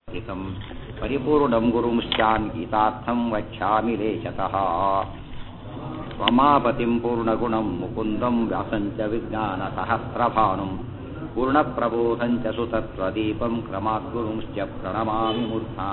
हितं परिपूर्णं गुरुंश्चान् गीतार्थं वक्ष्यामि लेशतः त्वमापतिं पूर्णगुणं मुकुन्दं व्यासं च विज्ञानसहस्रभानुं पूर्णप्रबोधं च सुतत्वदीपं क्रमाद्गुरुंश्च प्रणमामि मूर्धा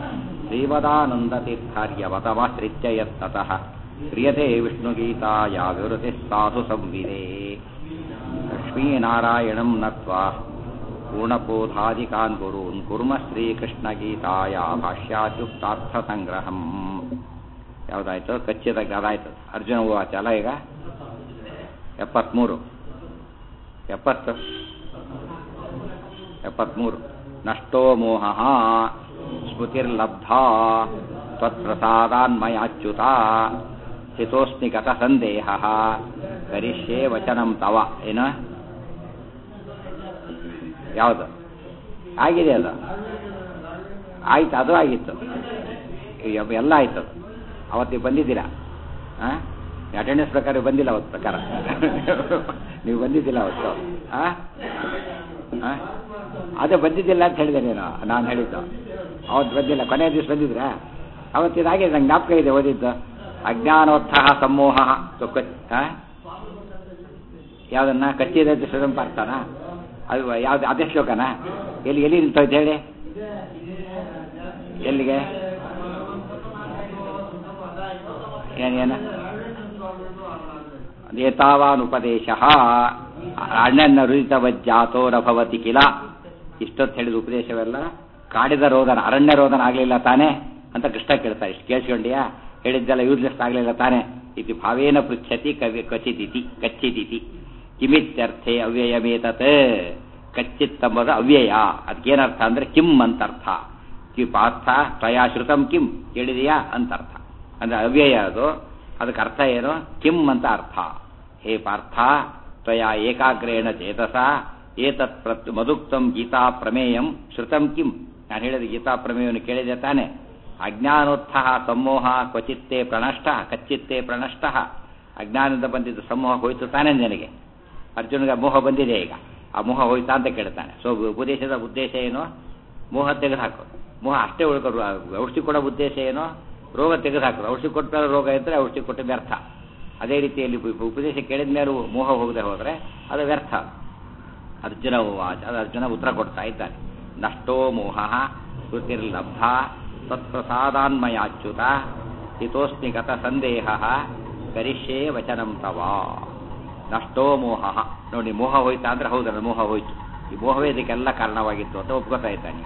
श्रीवदानन्दतीर्थार्यवतमाश्रित्य यत्ततः क्रियते विष्णुगीताया विवृतिः साधु संविदे लक्ष्मीनारायणं नत्वा पूर्णपोधादिकान् गुरून् कुर्म ಶ್ರೀಕೃಷ್ಣಗೀತಾಯ ಭಾಷ್ಯಾತ್ಯುಕ್ತಾರ್ಥಸಂಗ್ರಹಂ ಯಾವುದಾಯ್ತು ಕಚ್ಚಿದ ಅದಾಯ್ತು ಅರ್ಜುನ ವಾಚ ಅಲ್ಲ ಈಗ ಎಪ್ಪತ್ಮೂರು ಎಪ್ಪತ್ತು ಎಪ್ಪತ್ಮೂರು ನಷ್ಟೋ ಮೋಹ ಸ್ಮೃತಿರ್ಲಬ್ಧ ತ್ವತ್ಪ್ರಸಾದಾನ್ಮಯಾಚ್ಯುತ ಹಿತೋಸ್ಮಿ ಗತ ಸಂದೇಹ ಕರಿಷ್ಯೇ ವಚನಂ ತವ ಏನು ಯಾವುದು ಆಗಿದೆ ಅದು ಆಯ್ತು ಅದು ಆಗಿತ್ತು ಎಲ್ಲ ಆಯ್ತು ಅವತ್ತಿಗೆ ಬಂದಿದ್ದೀರಾ ಹಾಂ ಅಟೆಂಡೆನ್ಸ್ ಪ್ರಕಾರ ಬಂದಿಲ್ಲ ಅವತ್ತು ಪ್ರಕಾರ ನೀವು ಬಂದಿದ್ದಿಲ್ಲ ಅವತ್ತು ಹಾಂ ಹಾಂ ಅದೇ ಬಂದಿದ್ದಿಲ್ಲ ಅಂತ ಹೇಳಿದೆ ನೀನು ನಾನು ಹೇಳಿದ್ದು ಅವತ್ತು ಬಂದಿಲ್ಲ ಕೊನೆಯ ದಿವಸ ಬಂದಿದ್ರಾ ಅವತ್ತಿದಾಗಿದೆ ನಂಗೆ ಜ್ಞಾಪಕ ಇದೆ ಓದಿದ್ದು ಅಜ್ಞಾನೋತ್ಥಃ ಸಮೂಹ ಹಾಂ ಯಾವುದನ್ನ ಕಚ್ಚಿದ ಸ್ವರಂಪಾರ್ಥನಾ ಅದು ಯಾವ್ದು ಅದೇ ಶ್ಲೋಕನಾ ಎಲ್ಲಿ ಎಲ್ಲಿ ನಿಂತೋಯ್ತು ಹೇಳಿ ಎಲ್ಲಿಗೆ ಏನೇನು ಏತಾವಾನುಪದೇಶ ಅಣ್ಣನ ರುದಿತವಜ್ಜಾತೋ ರಭವತಿ ಕಿಲ ಇಷ್ಟೊತ್ತು ಹೇಳಿದ ಉಪದೇಶವೆಲ್ಲ ಕಾಡಿದ ರೋದನ ಅರಣ್ಯ ರೋದನ ಆಗಲಿಲ್ಲ ತಾನೇ ಅಂತ ಕೃಷ್ಣ ಕೇಳ್ತಾರೆ ಇಷ್ಟು ಕೇಳಿಸ್ಕೊಂಡ್ಯಾ ಹೇಳಿದ್ದೆಲ್ಲ ಯೂಸ್ಲೆಸ್ ಆಗಲಿಲ್ಲ ತಾನೇ ಇದು ಭಾವೇನ ಪೃಚ್ಛತಿ ಕವಿ ಕಚಿದಿತಿ ಕಚ್ಚಿದಿತಿ ಕಿಮಿತ್ಯರ್ಥೆ ಅವ್ಯಯಮೇತತ್ ಕಚ್ಚಿತ್ ಎಂಬುದು ಅವ್ಯಯ ಅದಕ್ಕೇನರ್ಥ ಅಂದ್ರೆ ಕಿಮ್ ಅಂತ ಅರ್ಥ ಕಿ ಪಾರ್ಥ ತ್ವಯಾ ಶ್ರುತಂ ಕಿಂ ಕೇಳಿದೆಯಾ ಅಂತ ಅರ್ಥ ಅಂದ್ರೆ ಅವ್ಯಯ ಅದು ಅದಕ್ಕೆ ಅರ್ಥ ಏನು ಕಿಮ್ ಅಂತ ಅರ್ಥ ಹೇ ಪಾರ್ಥ ತ್ವಯಾ ಏಕಾಗ್ರೇಣ ಚೇತಸ ಏತತ್ ಪ್ರತ್ ಮದುಕ್ತಂ ಗೀತಾ ಪ್ರಮೇಯಂ ಶ್ರುತಂ ಕಿಂ ನಾನು ಹೇಳಿದ ಗೀತಾ ಪ್ರಮೇಯವನ್ನು ಕೇಳಿದೆ ತಾನೆ ಅಜ್ಞಾನೋತ್ಥ ಸಮೋಹ ಕ್ವಚಿತ್ತೇ ಪ್ರಣಷ್ಟ ಕಚ್ಚಿತ್ತೇ ಪ್ರಣಷ್ಟ ಅಜ್ಞಾನದಿಂದ ಬಂದಿದ್ದು ಸಮೂಹ ಹೋಯ್ತು ತಾನೇ ನನಗೆ ಅರ್ಜುನಿಗೆ ಮೋಹ ಬಂದಿದೆ ಈಗ ಆ ಮೋಹ ಹೋಯ್ತಾ ಅಂತ ಕೇಳ್ತಾನೆ ಸೊ ಉಪದೇಶದ ಉದ್ದೇಶ ಏನು ಮೋಹ ತೆಗೆದುಹಾಕು ಮೋಹ ಅಷ್ಟೇ ಉಳ್ಕೊಡು ಔಷಧಿ ಕೊಡೋ ಉದ್ದೇಶ ಏನು ರೋಗ ತೆಗೆದುಹಾಕೋದು ಔಷಧಿ ಕೊಟ್ಟ ಮೇಲೆ ರೋಗ ಇದ್ದರೆ ಔಷಧಿ ಕೊಟ್ಟ ವ್ಯರ್ಥ ಅದೇ ರೀತಿಯಲ್ಲಿ ಉಪದೇಶ ಕೇಳಿದ ಮೇಲೆ ಮೋಹ ಹೋಗದೆ ಹೋದರೆ ಅದು ವ್ಯರ್ಥ ಅರ್ಜುನ ವಾಚ ಅದು ಅರ್ಜುನ ಉತ್ತರ ಕೊಡ್ತಾ ಇದ್ದಾನೆ ನಷ್ಟೋ ಮೋಹ ಕೃತಿರ್ಲಬ್ಧ ತತ್ಪ್ರಸಾದಾನ್ಮಯಾಚ್ಯುತ ಹಿತೋಸ್ಮಿ ಗತ ಸಂದೇಹ ಕರಿಷ್ಯೇ ವಚನಂ ತವ ನಷ್ಟೋ ಮೋಹ ನೋಡಿ ಮೋಹ ಹೋಯ್ತಾ ಅಂದ್ರೆ ಹೌದಲ್ಲ ಮೋಹ ಹೋಯ್ತು ಈ ಮೋಹವೇ ಇದಕ್ಕೆಲ್ಲ ಕಾರಣವಾಗಿತ್ತು ಅಂತ ಒಪ್ಕೋತಾ ಇದ್ದಾನೆ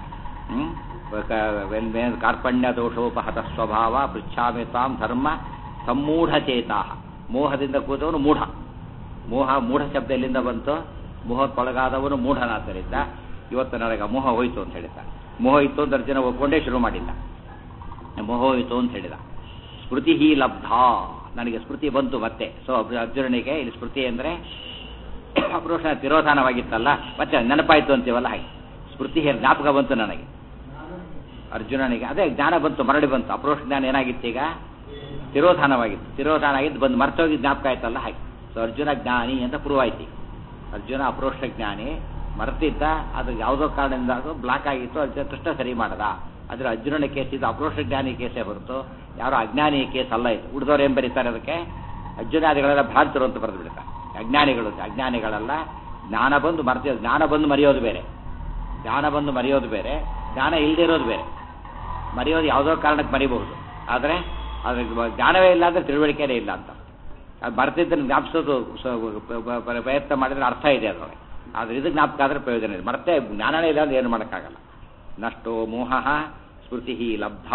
ಹ್ಮ್ ಕಾರ್ಪಣ್ಯ ದೋಷೋಪಹತ ಸ್ವಭಾವ ಪೃಚ್ಛಾಮಿ ತಾಂ ಧರ್ಮ ಸಮ್ಮೂಢಚೇತಾ ಮೋಹದಿಂದ ಕೂತವನು ಮೂಢ ಮೋಹ ಮೂಢ ಶಬ್ದ ಎಲ್ಲಿಂದ ಬಂತು ಮೋಹಕ್ಕೊಳಗಾದವನು ಮೂಢನಾದ್ದರಿಂದ ಇವತ್ತು ನನಗೆ ಮೋಹ ಹೋಯ್ತು ಅಂತ ಹೇಳಿದ ಮೋಹ ಇತ್ತು ಅಂತ ಅರ್ಜುನ ಒಪ್ಕೊಂಡೇ ಶುರು ಮಾಡಿಲ್ಲ ಮೋಹ ಹೋಯ್ತು ಅಂತ ಹೇಳಿದ ಸ್ಮೃತಿ ಹಿ ಲಬ್ಧ ನನಗೆ ಸ್ಮೃತಿ ಬಂತು ಮತ್ತೆ ಸೊ ಅರ್ಜುನನಿಗೆ ಇಲ್ಲಿ ಸ್ಮೃತಿ ಅಂದರೆ ಅಪರೋಷ ತಿರೋಧಾನವಾಗಿತ್ತಲ್ಲ ಮತ್ತೆ ನೆನಪಾಯ್ತು ಅಂತೀವಲ್ಲ ಹಾಗೆ ಸ್ಮೃತಿ ಜ್ಞಾಪಕ ಬಂತು ನನಗೆ ಅರ್ಜುನನಿಗೆ ಅದೇ ಜ್ಞಾನ ಬಂತು ಮರಳಿ ಬಂತು ಅಪರೋಷ ಜ್ಞಾನ ಏನಾಗಿತ್ತು ಈಗ ತಿರೋಧಾನವಾಗಿತ್ತು ತಿರೋಧಾನ ಆಗಿದ್ದು ಬಂದು ಮರ್ತೋಗಿ ಜ್ಞಾಪಕ ಆಯ್ತಲ್ಲ ಹಾಗೆ ಸೊ ಅರ್ಜುನ ಜ್ಞಾನಿ ಅಂತ ಪ್ರೂವ್ ಆಯ್ತು ಅರ್ಜುನ ಅಪರೋಷ ಜ್ಞಾನಿ ಮರ್ತಿದ್ದ ಅದು ಯಾವುದೋ ಕಾರಣದಿಂದ ಅದು ಬ್ಲಾಕ್ ಆಗಿತ್ತು ಅರ್ಜುನ ಕೃಷ್ಣ ಸರಿ ಮಾಡದ ಆದರೆ ಅರ್ಜುನನ ಕೇಸ್ ಇದು ಅಪರೋಷ ಜ್ಞಾನಿ ಕೇಸೇ ಹೊರತು ಯಾರೋ ಅಜ್ಞಾನಿ ಕೇಸ್ ಅಲ್ಲ ಇದು ಉಳಿದವ್ರು ಏನು ಬರೀತಾರೆ ಅದಕ್ಕೆ ಅರ್ಜುನಾದಿಗಳೆಲ್ಲ ಭ್ರಾಂತರು ಅಂತ ಬರೆದು ಬಿಡ್ತಾರೆ ಅಜ್ಞಾನಿಗಳು ಅಜ್ಞಾನಿಗಳೆಲ್ಲ ಜ್ಞಾನ ಬಂದು ಮರ್ತಿ ಜ್ಞಾನ ಬಂದು ಮರೆಯೋದು ಬೇರೆ ಜ್ಞಾನ ಬಂದು ಮರೆಯೋದು ಬೇರೆ ಜ್ಞಾನ ಇಲ್ಲದೆ ಇರೋದು ಬೇರೆ ಮರೆಯೋದು ಯಾವುದೋ ಕಾರಣಕ್ಕೆ ಮರಿಬಹುದು ಆದರೆ ಅದು ಜ್ಞಾನವೇ ಇಲ್ಲ ಅಂದರೆ ತಿಳುವಳಿಕೆನೇ ಇಲ್ಲ ಅಂತ ಅದು ಮರ್ತಿದ್ದನ್ನು ಜ್ಞಾಪಿಸೋದು ಪ್ರಯತ್ನ ಮಾಡಿದ್ರೆ ಅರ್ಥ ಇದೆ ಅದರೊಳಗೆ ಆದರೆ ಇದು ಜ್ಞಾಪಕ ಆದರೆ ಪ್ರಯೋಜನ ಇದೆ ಮತ್ತೆ ಜ್ಞಾನನೇ ಇಲ್ಲ ಅಂದ್ರೆ ಏನು ಮಾಡೋಕ್ಕಾಗಲ್ಲ ನಷ್ಟೋ ಮೋಹ ಸ್ಮೃತಿ ಲಬ್ಧ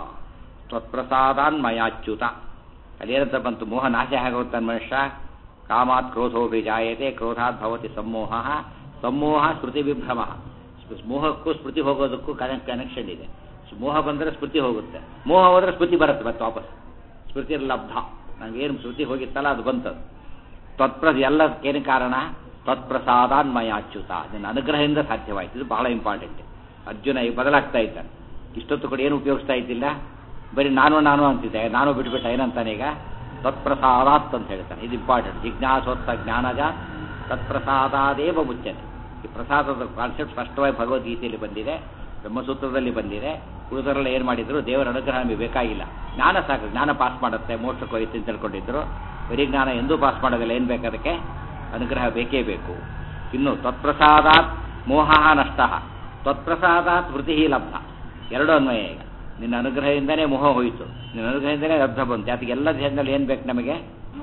ತ್ವತ್ಪ್ರಸಾದಾನ್ಮಯಾಚ್ಯುತ ಅದೇನಂತ ಬಂತು ಮೋಹ ನಾಶ ಆಗುತ್ತಾನೆ ಮನುಷ್ಯ ಕಾಮಾತ್ ಕ್ರೋಧೋಭಿ ಜಾಯತೆ ಕ್ರೋಧಾತ್ ಭವತಿ ಸಮೋಹ ಸಮೋಹ ಸ್ಮೃತಿ ವಿಭ್ರಮ ಮೋಹಕ್ಕೂ ಸ್ಮೃತಿ ಹೋಗೋದಕ್ಕೂ ಕನೆಕ್ಟ್ ಕನೆಕ್ಷನ್ ಇದೆ ಮೋಹ ಬಂದರೆ ಸ್ಮೃತಿ ಹೋಗುತ್ತೆ ಮೋಹ ಹೋದರೆ ಸ್ಮೃತಿ ಬರುತ್ತೆ ಮತ್ತೆ ವಾಪಸ್ ಸ್ಮೃತಿ ಲಬ್ಧ ನಮಗೇನು ಸ್ಮೃತಿ ಹೋಗಿತ್ತಲ್ಲ ಅದು ಬಂತದು ತತ್ಪ್ರ ಎಲ್ಲಕ್ಕೇನು ಕಾರಣ ತತ್ಪ್ರಸಾದಾನ್ಮಯ ಅಚ್ಯುತ ಅದನ್ನು ಅನುಗ್ರಹದಿಂದ ಸಾಧ್ಯವಾಯಿತು ಇದು ಬಹಳ ಇಂಪಾರ್ಟೆಂಟ್ ಅರ್ಜುನ ಈಗ ಬದಲಾಗ್ತಾ ಇದ್ದಾನೆ ಇಷ್ಟೊತ್ತು ಕೂಡ ಏನು ಉಪಯೋಗಿಸ್ತಾ ಇದ್ದಿಲ್ಲ ಬರೀ ನಾನು ನಾನು ಅಂತಿದ್ದೆ ನಾನು ಬಿಟ್ಬಿಟ್ಟ ಏನಂತಾನೆ ಈಗ ತತ್ಪ್ರಸಾದಾತ್ ಅಂತ ಹೇಳ್ತಾನೆ ಇದು ಇಂಪಾರ್ಟೆಂಟ್ ಜಿಜ್ಞಾಸೋತ್ತ ಜ್ಞಾನಜ ತತ್ಪ್ರಸಾದಾದೇವ ಮುಚ್ಚನೆ ಈ ಪ್ರಸಾದದ ಕಾನ್ಸೆಪ್ಟ್ ಸ್ಪಷ್ಟವಾಗಿ ಭಗವದ್ಗೀತೆಯಲ್ಲಿ ಬಂದಿದೆ ಬ್ರಹ್ಮಸೂತ್ರದಲ್ಲಿ ಬಂದಿದೆ ಉಳಿದವರೆಲ್ಲ ಏನು ಮಾಡಿದ್ರು ದೇವರ ಅನುಗ್ರಹ ನಮಗೆ ಬೇಕಾಗಿಲ್ಲ ಜ್ಞಾನ ಸಾಕು ಜ್ಞಾನ ಪಾಸ್ ಮಾಡುತ್ತೆ ಮೋಕ್ಷಕ್ಕೆ ಹೋಯ್ತು ಅಂತ ತಿಳ್ಕೊಂಡಿದ್ರು ಬರೀ ಜ್ಞಾನ ಎಂದೂ ಪಾಸ್ ಮಾಡೋದಿಲ್ಲ ಏನು ಬೇಕಾದಕ್ಕೆ ಅನುಗ್ರಹ ಬೇಕೇ ಬೇಕು ಇನ್ನು ತತ್ಪ್ರಸಾದಾತ್ ಮೋಹ ನಷ್ಟ ತತ್ಪ್ರಸಾದಾತ್ ವೃತಿ ಲಬ್ಧ ಎರಡು ಅನ್ವಯ ಈಗ ನಿನ್ನ ಅನುಗ್ರಹದಿಂದನೇ ಮೋಹ ಹೋಯಿತು ನಿನ್ನ ಅನುಗ್ರಹದಿಂದನೇ ಲಬ್ಧ ಬಂತು ಅದಕ್ಕೆ ಎಲ್ಲ ದೇಹದಲ್ಲಿ ಏನು ಬೇಕು ನಮಗೆ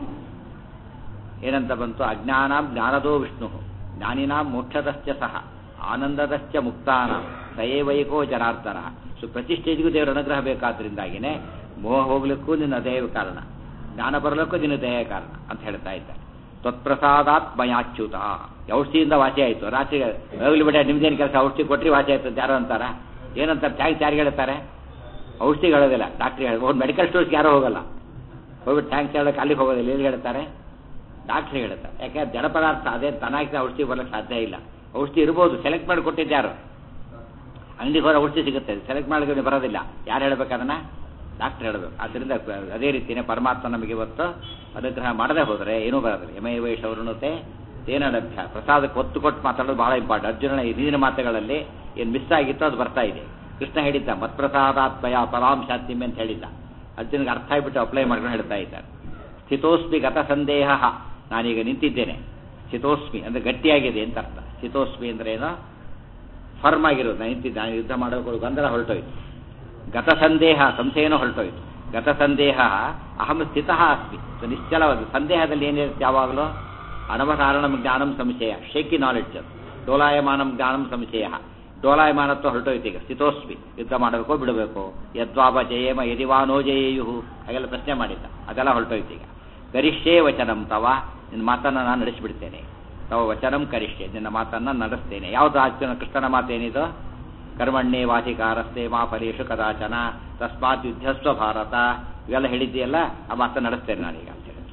ಏನಂತ ಬಂತು ಅಜ್ಞಾನಾಂ ಜ್ಞಾನದೋ ವಿಷ್ಣು ಜ್ಞಾನಿನಾಂ ಮೋಕ್ಷದಶ್ಚ ಸಹ ಆನಂದದಶ್ಚ ಮುಕ್ತಾನ ದಯೇವೈಕೋ ಜನಾರ್ದನ ಸೊ ಪ್ರತಿ ಸ್ಟೇಜ್ಗೂ ದೇವರ ಅನುಗ್ರಹ ಬೇಕಾದ್ರಿಂದಾಗಿನೇ ಮೋಹ ಹೋಗ್ಲಿಕ್ಕೂ ನಿನ್ನ ದಯ ಕಾರಣ ಜ್ಞಾನ ಬರಲಿಕ್ಕೂ ನಿನ್ನ ದಯ ಕಾರಣ ಅಂತ ಹೇಳ್ತಾ ಇದ್ದಾರೆ ತ್ವತ್ಪ್ರಸಾದಾತ್ ಮಯಾಚ್ಯುತ ಔಷಧಿಯಿಂದ ವಾಸಿ ಆಯಿತು ರಾತ್ರಿ ಹೋಗ್ಲಿ ಬಿಡ ನಿಮ್ದೇನು ಕೆಲಸ ಔಷಧಿ ಕೊಟ್ಟರೆ ವಾಸಿ ಆಯ್ತು ಅಂತ ಯಾರು ಅಂತಾರ ಏನಂತಾರೆ ಟ್ಯಾಂಕ್ಸ್ ಯಾರು ಹೇಳ್ತಾರೆ ಔಷಧಿ ಹೇಳೋದಿಲ್ಲ ಡಾಕ್ಟ್ರಿ ಹೇಳೋದು ಒಂದು ಮೆಡಿಕಲ್ ಸ್ಟೋರ್ಸ್ಗೆ ಯಾರೂ ಹೋಗಲ್ಲ ಹೋಗ್ಬಿಟ್ಟು ಟ್ಯಾಂಕ್ಸ್ ಹೇಳೋಕೆ ಅಲ್ಲಿಗೆ ಹೋಗೋದಿಲ್ಲ ಎಲ್ಲಿ ಹೇಳ್ತಾರೆ ಡಾಕ್ಟ್ರ್ ಹೇಳ್ತಾರೆ ಯಾಕೆ ಜಡ ಪದಾರ್ಥ ಅದೇ ತನಾಗಿ ಔಷಧಿ ಬರಲಿಕ್ಕೆ ಸಾಧ್ಯ ಇಲ್ಲ ಔಷಧಿ ಇರ್ಬೋದು ಸೆಲೆಕ್ಟ್ ಮಾಡಿ ಕೊಟ್ಟಿದ್ದಾರು ಅಂಗಡಿಗೆ ಹೋದ್ರೆ ಔಷಧಿ ಸಿಗುತ್ತೆ ಸೆಲೆಕ್ಟ್ ಮಾಡಿದ್ರೆ ಬರೋದಿಲ್ಲ ಯಾರು ಹೇಳ್ಬೇಕು ಅದನ್ನ ಡಾಕ್ಟರ್ ಹೇಳಬೇಕು ಆದ್ದರಿಂದ ಅದೇ ರೀತಿಯೇ ಪರಮಾತ್ಮ ನಮಗೆ ಇವತ್ತು ಅನುಗ್ರಹ ಮಾಡದೆ ಹೋದರೆ ಏನೂ ಬರೋದಿಲ್ಲ ಯಮೈ ವೈಷವರುಣತೆ ತೇನ ಲಭ್ಯ ಪ್ರಸಾದಕ್ಕೆ ಒತ್ತು ಕೊಟ್ಟು ಮಾತಾಡೋದು ಬಹಳ ಇಂಪಾರ್ಟೆಂಟ್ ಅರ್ಜುನನ ಹಿಂದಿನ ಮಾತುಗಳಲ್ಲಿ ಏನು ಮಿಸ್ ಆಗಿತ್ತು ಅದು ಬರ್ತಾ ಇದೆ ಕೃಷ್ಣ ಹೇಳಿದ್ದ ಮತ್ಪ್ರಸಾದಾತ್ಮಯ ಪರಾಂ ಶಾಂತಿಮೆ ಅಂತ ಹೇಳಿದ್ದ ಅರ್ಜುನಿಗೆ ಅರ್ಥ ಆಗಿಬಿಟ್ಟು ಅಪ್ಲೈ ಮಾಡ್ಕೊಂಡು ಹೇಳ್ತಾ ಇದ್ದಾರೆ ಸ್ಥಿತೋಸ್ಮಿ ಗತ ಸಂದೇಹ ನಾನೀಗ ನಿಂತಿದ್ದೇನೆ ಸ್ಥಿತೋಸ್ಮಿ ಅಂದರೆ ಗಟ್ಟಿಯಾಗಿದೆ ಅಂತ ಅರ್ಥ ಸ್ಥಿತೋಸ್ಮಿ ಅಂದ್ರೆ ಏನು ಫರ್ಮ್ ಆಗಿರೋದು ನಾನು ನಿಂತಿದ್ದೆ ನಾನು ಯುದ್ಧ ಮಾಡೋಕೆ ಗೊಂದಲ ಹೊರಟೋಯ್ತು ಗತ ಸಂದೇಹ ಸಂಶಯನೂ ಹೊರಟೋಯ್ತು ಗತ ಸಂದೇಹ ಅಹಂ ಸ್ಥಿತ ಅಸ್ಮಿ ಸೊ ನಿಶ್ಚಲವಾದ ಸಂದೇಹದಲ್ಲಿ ಏನಿರುತ್ತೆ ಯಾವಾಗಲೂ ಅನವಧಾರಣಂ ಜ್ಞಾನಂ ಸಂಶಯ ಶೇಕಿ ನಾಲೆಡ್ಜ್ ಅದು ಡೋಲಾಯಮಾನಂ ಜ್ಞಾನಂ ಸಂಶಯ ಡೋಲಾಯಮಾನತ್ವ ಹೊರಟೋಯ್ತು ಈಗ ಸ್ಥಿತೋಸ್ಮಿ ಯುದ್ಧ ಮಾಡಬೇಕೋ ಬಿಡಬೇಕು ಯದ್ವಾಪ ಜಯೇಮ ಯದಿವಾನೋ ಜಯೇಯು ಹಾಗೆಲ್ಲ ಪ್ರಶ್ನೆ ಮಾಡಿದ್ದ ಅದೆಲ್ಲ ಹೊರಟೋಯ್ತು ಈಗ ಗರಿಷ್ಠೇ ವಚನಂ ತವ ನಿನ್ನ ಮಾತನ್ನು ನಾನು ನಡೆಸಿಬಿಡ್ತೇನೆ ತವ ವಚನಂ ಕರಿಷ್ಠೆ ನಿನ್ನ ಮಾತನ್ನು ನಡೆಸ್ತೇನೆ ಯಾವುದು ಆಗ್ತಾನೆ ಕೃಷ್ಣನ ಮಾತೇನಿದು ಕರ್ಮಣ್ಣೇ ವಾಚಿಕಾರಸ್ತೆ ಮಾ ಫಲೇಶು ಕದಾಚನ ತಸ್ಮಾತ್ ಯುದ್ಧಸ್ವ ಭಾರತ ಇವೆಲ್ಲ ಹೇಳಿದ್ದೀಯಲ್ಲ ಆ ಮಾತನ್ನು ನಡೆಸ್ತೇನೆ ನಾನೀಗ ಅಂತ ಹೇಳಿ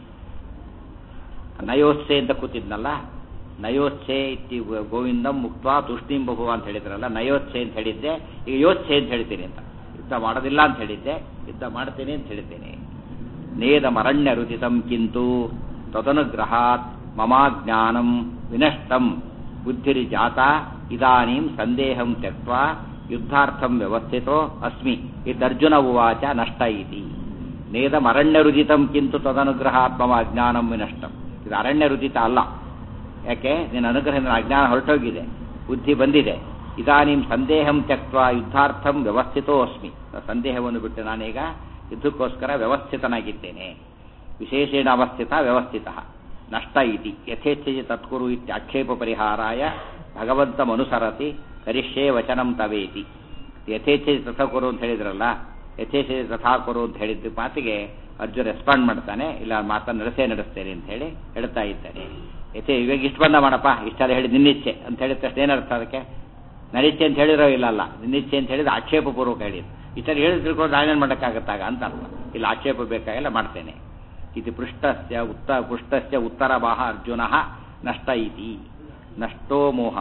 ನಯೋತ್ಸೆ ಅಂತ ಕೂತಿದ್ನಲ್ಲ ನಯೋತ್ಸೆ ಇತಿ ಗೋವಿಂದಂ ಮುಕ್ತ ತುಷ್ಟಿಂ ಬಹು ಅಂತ ಹೇಳಿದ್ರಲ್ಲ ನಯೋತ್ಸೆ ಅಂತ ಹೇಳಿದ್ದೆ ಈಗ ಯೋತ್ಸೆ ಅಂತ ಹೇಳ್ತೀನಿ ಅಂತ ಯುದ್ಧ ಮಾಡೋದಿಲ್ಲ ಅಂತ ಹೇಳಿದ್ದೆ ಯುದ್ಧ ಮಾಡ್ತೇನೆ ಅಂತ ಹೇಳಿದ್ದೇನೆ ನೇದಮರಣ್ಯ ರುಚಿತಂ ಕಿಂತು ತದನುಗ್ರಹಾತ್ ಮಮಾಜ್ಞಾನಂ ವಿನಷ್ಟಂ ಬುದ್ಧಿರಿ ಜಾತ ಇದಾನೀಂ ಸಂದೇಹಂ ತ್ಯಕ್ವಾ ಯುದ್ಧಾರ್ಥಂ ವ್ಯವಸ್ಥಿತೋ ಅಸ್ಮಿ ಇದರ್ಜುನ ಉವಾಚ ನಷ್ಟ ಇತಿ ನೇದಮರಣ್ಯ ರುಜಿತಂ ಕಿಂತು ತದನುಗ್ರಹಾತ್ ಮಮ ಅಜ್ಞಾನಂ ವಿನಷ್ಟಂ ಇದು ಅರಣ್ಯ ರುಜಿತ ಅಲ್ಲ ಯಾಕೆ ನಿನ್ನ ಅನುಗ್ರಹದಿಂದ ಅಜ್ಞಾನ ಹೊರಟೋಗಿದೆ ಬುದ್ಧಿ ಬಂದಿದೆ ಇದಾನೀಂ ಸಂದೇಹಂ ತ್ಯಕ್ವಾ ಯುದ್ಧಾರ್ಥಂ ವ್ಯವಸ್ಥಿತೋ ಅಸ್ಮಿ ಸಂದೇಹವನ್ನು ಬಿಟ್ಟು ನಾನೀಗ ಯುದ್ಧಕ್ಕೋಸ್ಕರ ವ್ಯವಸ್ಥಿತನಾಗಿದ್ದೇನೆ ವಿಶೇಷೇಣ ಅವಸ್ಥಿತ ವ್ಯವಸ್ಥಿತ ನಷ್ಟ ಇತಿ ಯಥೇಚ್ಛೆ ತತ್ಕುರು ಇತ್ಯಾಕ್ಷೇಪ ಪರಿಹಾರಾಯ ಭಗವಂತಮನುಸರತಿ ಕರಿಷ್ಯೇ ವಚನಂ ತವೇತಿ ಯಥೇಚ್ಛೆ ತಥ ಕುರು ಅಂತ ಹೇಳಿದ್ರಲ್ಲ ಯಥೇಚ್ಛೆ ತಥಾ ಕುರು ಅಂತ ಹೇಳಿದ್ದ ಮಾತಿಗೆ ಅರ್ಜುನ್ ರೆಸ್ಪಾಂಡ್ ಮಾಡ್ತಾನೆ ಇಲ್ಲ ಮಾತನ್ನು ನಡೆಸೇ ನಡೆಸ್ತೇನೆ ಅಂತ ಹೇಳಿ ಹೇಳ್ತಾ ಇದ್ದಾನೆ ಯಥೇ ಇವಾಗ ಇಷ್ಟು ಬಂದ ಮಾಡಪ್ಪ ಇಷ್ಟೆಲ್ಲ ಹೇಳಿ ನಿನ್ನಿಚ್ಛೆ ಅಂತ ಹೇಳಿದ ತಕ್ಷಣ ಏನರ್ಥ ಅದಕ್ಕೆ ನನಿಚ್ಛೆ ಅಂತ ಹೇಳಿರೋ ಇಲ್ಲ ಅಲ್ಲ ನಿನ್ನಿಚ್ಛೆ ಅಂತ ಹೇಳಿದ್ರೆ ಆಕ್ಷೇಪ ಪೂರ್ವಕ ಹೇಳಿದ್ದು ಇಷ್ಟೆಲ್ಲ ಹೇಳಿ ತಿಳ್ಕೊಂಡು ನಾನೇನು ಮಾಡೋಕ್ಕಾಗತ್ತಾಗ ಅಂತ ಅರ್ಥ ಇಲ್ಲ ಆಕ್ಷೇಪ ಬೇಕಾಗಿಲ್ಲ ಮಾಡ್ತೇನೆ ಇದು ಪೃಷ್ಟಸ್ಯ ಉತ್ತ ಪೃಷ್ಟಸ್ಯ ಉತ್ತರ ಬಾಹ ಅರ್ಜುನ ನಷ್ಟ ಇತಿ ನಷ್ಟೋ ಮೋಹ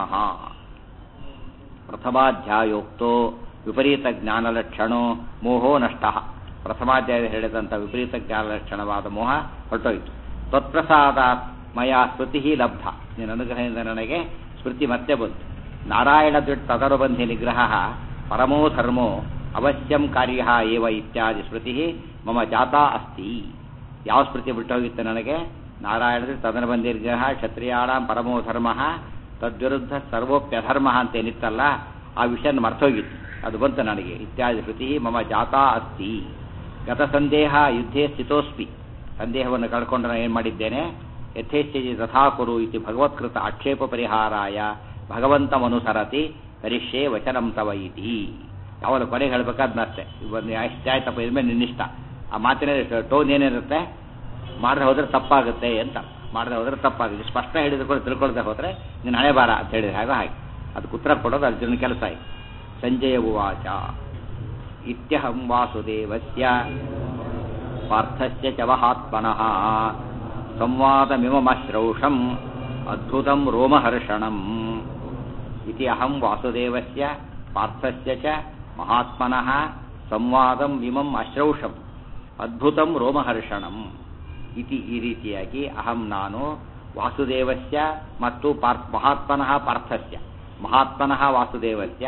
ಪ್ರಥಮಾಧ್ಯಾಯೋಕ್ತೋ ವಿಪರೀತ ಜ್ಞಾನಲಕ್ಷಣೋ ಮೋಹೋ ನಷ್ಟ ಪ್ರಥಮಾಧ್ಯಾಯ ಹೇಳಿದಂಥ ವಿಪರೀತ ಜ್ಞಾನಲಕ್ಷಣವಾದ ಮೋಹ ಹೊರಟೋಯ್ತು ತತ್ಪ್ರಸಾದ ಮಯ ಸ್ಮೃತಿ ಲಬ್ಧ ನಿನ್ನ ಅನುಗ್ರಹದಿಂದ ನನಗೆ ಸ್ಮೃತಿ ಮತ್ತೆ ಬಂತು ನಾರಾಯಣ ದೃಟ್ ತದನುಬಂಧಿ ನಿಗ್ರಹ ಪರಮೋ ಧರ್ಮೋ ಅವಶ್ಯಂ ಕಾರ್ಯ ಏವ ಇತ್ಯಾದಿ ಸ್ಮೃತಿ ಮಮ ಜಾತಾ ಅಸ್ತಿ ಯಾವ ಸ್ಮೃತಿ ಬಿಟ್ಟೋಗಿತ್ತು ನನಗೆ ನಾರಾಯಣದ ತದನುಬಂಧಿ ನಿಗ್ರಹ ಕ್ಷತ್ರಿಯಾಣ ಪರಮೋ ಧರ್ಮ ತದ್ವಿರುದ್ಧ ಸರ್ವೋಪ್ಯಧರ್ಮ ಅಂತ ಏನಿತ್ತಲ್ಲ ಆ ವಿಷಯ ಮರ್ತೋಗಿತ್ತು ಅದು ಬಂತು ನನಗೆ ಇತ್ಯಾದಿ ಶ್ರುತಿ ಮಮ ಜಾತಾ ಅಸ್ತಿ ಗತ ಸಂದೇಹ ಯುದ್ಧೇ ಸ್ಥಿತೋಸ್ಮಿ ಸಂದೇಹವನ್ನು ಕಳ್ಕೊಂಡು ನಾನು ಏನು ಮಾಡಿದ್ದೇನೆ ಯಥೇಚ್ಛಿ ತಥಾಕುರು ಇತಿ ಭಗವತ್ಕೃತ ಆಕ್ಷೇಪ ಪರಿಹಾರಾಯ ಭಗವಂತಮನುಸರತಿ ಕರಿಷ್ಯೇ ವಚನಂ ತವ ಇತಿ ಯಾವಾಗ ಕೊನೆಗೆ ಹೇಳ್ಬೇಕಾದ್ನ ಅಷ್ಟೇ ಇವತ್ತು ಎಷ್ಟು ಆಯ್ತಪ್ಪ ಇದ್ಮೇಲೆ ನಿನ್ನಿಷ್ಟ ಆ ಮಾತಿನ ಟೋನ್ ಏನಿರುತ್ತೆ ಮಾಡದೆ ಹೋದ್ರೆ ತಪ್ಪಾಗುತ್ತೆ ಅಂತ ಮಾಡದೆ ಹೋದ್ರೆ ತಪ್ಪಾಗುತ್ತೆ ಸ್ಪಷ್ಟ ಹೇಳಿದ್ರು ಕೂಡ ತಿಳ್ಕೊಳ್ದೆ ಹೋದ್ರೆ ನೀನು ಹಣೆ ಬಾರ ಅಂತ ಹೇಳಿದ್ರೆ ಹಾಗೆ ಹಾಗೆ ಅದಕ್ಕೆ ಉತ್ತರ ಕೊಡೋದು ಅರ್ಜುನ ಕೆಲಸ ಆಯ್ತು ಸಂಜಯ ಉವಾಚ ಇತ್ಯಹಂ ವಾಸುದೇವಸ್ಯ ಪಾರ್ಥಸ್ಯ ಚ ಮಹಾತ್ಮನಃ ಸಂವಾದಮಿಮಶ್ರೌಷಂ ಅದ್ಭುತಂ ರೋಮಹರ್ಷಣಂ ಇತಿ ಅಹಂ ವಾಸುದೇವಸ್ಯ ಪಾರ್ಥಸ್ಯ ಚ ಮಹಾತ್ಮನಃ ಸಂವಾದಂ ಇಮಂ ಅಶ್ರೌಷಂ ಅದ್ಭುತಂ ರೋಮಹರ್ಷಣಂ ಇತಿ ಈ ರೀತಿಯಾಗಿ ಅಹಂ ನಾನು ವಾಸುದೇವಸ್ಯ ಮತ್ತು ಪಾರ್ಥ ಮಹಾತ್ಮನಃ ಪಾರ್ಥಸ್ಯ ಮಹಾತ್ಮನಃ ವಾಸುದೇವಸ್ಯ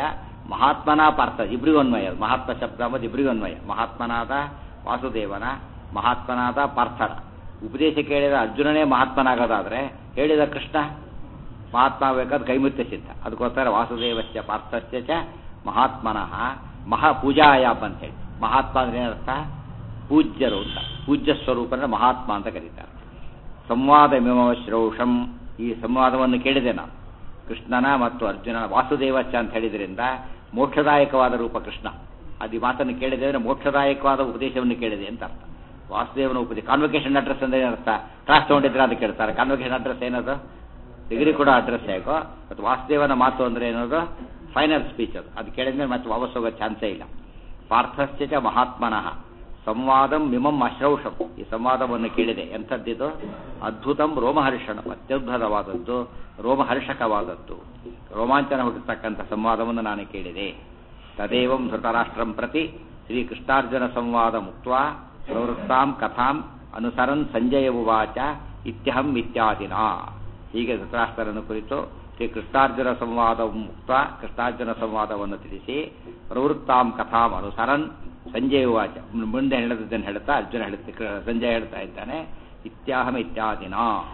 ಮಹಾತ್ಮನ ಪಾರ್ಥ ಇಬ್ರಿಗೂ ಅನ್ವಯ ಅದು. ಮಹಾತ್ಮ ಶಬ್ದ ಅಂಬುದು ಇಬ್ರಿಗೂ ಅನ್ವಯ ಮಹಾತ್ಮನಾದ ವಾಸುದೇವನ ಮಹಾತ್ಮನಾದ ಪಾರ್ಥನ ಉಪದೇಶ ಕೇಳಿದ ಅರ್ಜುನನೇ ಮಹಾತ್ಮನಾಗೋದಾದ್ರೆ ಹೇಳಿದ ಕೃಷ್ಣ ಮಹಾತ್ಮ ಬೇಕಾದ ಕೈಮುತ್ಯ ಸಿದ್ಧ ಅದಕ್ಕೋಸ್ಕರ ವಾಸುದೇವಸ್ಯ ಪಾರ್ಥಸ್ಯ ಚ ಮಹಾತ್ಮನಃ ಮಹಾಪೂಜಾಯಾಪ್ ಅಂತೇಳಿ ಮಹಾತ್ಮ ಅಂದ್ರೆ ಏನರ್ಥ ಪೂಜ್ಯರು ಅಂತ ಪೂಜ್ಯ ಸ್ವರೂಪನ ಮಹಾತ್ಮ ಅಂತ ಕರೀತಾರೆ ಸಂವಾದ ಶ್ರೌಷಂ ಈ ಸಂವಾದವನ್ನು ಕೇಳಿದೆ ನಾನು ಕೃಷ್ಣನ ಮತ್ತು ಅರ್ಜುನನ ವಾಸುದೇವಚ್ಚ ಅಂತ ಹೇಳಿದ್ರಿಂದ ಮೋಕ್ಷದಾಯಕವಾದ ರೂಪ ಕೃಷ್ಣ ಅದು ಈ ಮಾತನ್ನು ಕೇಳಿದೆ ಅಂದರೆ ಮೋಕ್ಷದಾಯಕವಾದ ಉಪದೇಶವನ್ನು ಕೇಳಿದೆ ಅಂತ ಅರ್ಥ ವಾಸುದೇವನ ಉಪದೇಶ ಕಾನ್ವೊಕೇಶನ್ ಅಡ್ರೆಸ್ ಅಂದ್ರೆ ಏನರ್ಥ ಕ್ಲಾಸ್ ತಗೊಂಡಿದ್ರೆ ಅಂತ ಕೇಳ್ತಾರೆ ಕಾನ್ವೊಕೇಶನ್ ಅಡ್ರೆಸ್ ಏನದು ಡಿಗ್ರಿ ಕೂಡ ಅಡ್ರೆಸ್ ಹೇಗೋ ಮತ್ತು ವಾಸುದೇವನ ಮಾತು ಅಂದ್ರೆ ಏನದು ಫೈನಲ್ ಸ್ಪೀಚ್ ಅದು ಅದು ಕೇಳಿದ್ಮೇಲೆ ಮತ್ತೆ ವಾಪಸ್ ಹೋಗೋ ಚಾನ್ಸೇ ಇಲ್ಲ ಪಾರ್ಥಸ್ಯ ಚ ಮಹಾತ್ಮನಃ ಸಂವಾದಂ ಮಿಮಂ ಅಶ್ರೌಷಂ ಈ ಸಂವಾದವನ್ನು ಕೇಳಿದೆ ಎಂಥದ್ದಿದು ಅದ್ಭುತಂ ರೋಮಹರ್ಷಣ ಅತ್ಯದ್ಭುತವಾದದ್ದು ರೋಮಹರ್ಷಕವಾದದ್ದು ರೋಮಾಂಚನ ಹುಟ್ಟತಕ್ಕಂಥ ಸಂವಾದವನ್ನು ನಾನು ಕೇಳಿದೆ ತದೇವಂ ಧೃತರಾಷ್ಟ್ರಂ ಪ್ರತಿ ಶ್ರೀಕೃಷ್ಣಾರ್ಜುನ ಸಂವಾದ ಮುಕ್ತ ಪ್ರವೃತ್ತಾಂ ಕಥಾಂ ಅನುಸರನ್ ಸಂಜಯ ಉವಾಚ ಇತ್ಯಹಂ ಇತ್ಯಾದಿನ ಹೀಗೆ ಧೃತರಾಷ್ಟ್ರರನ್ನು ಕುರಿತು ಶ್ರೀ ಕೃಷ್ಣಾರ್ಜುನ ಸಂವಾದ ಮುಕ್ತ ಕೃಷ್ಣಾರ್ಜುನ ಸಂವಾದವನ್ನು ತಿಳಿಸಿ ಪ್ರವೃತ್ತಾಂ ಕಥಾಂ ಅನುಸರನ್ ಸಂಜಯ ವಾಚ ಮುಂದೆ ಹೇಳದನ್ನು ಹೇಳ್ತಾ ಅರ್ಜುನ ಹೇಳುತ್ತೆ ಸಂಜಯ ಹೇಳ್ತಾ ಇದ್ದಾನೆ ಇತ್ಯಾಹಂ ಇತ್ಯಾದಿನ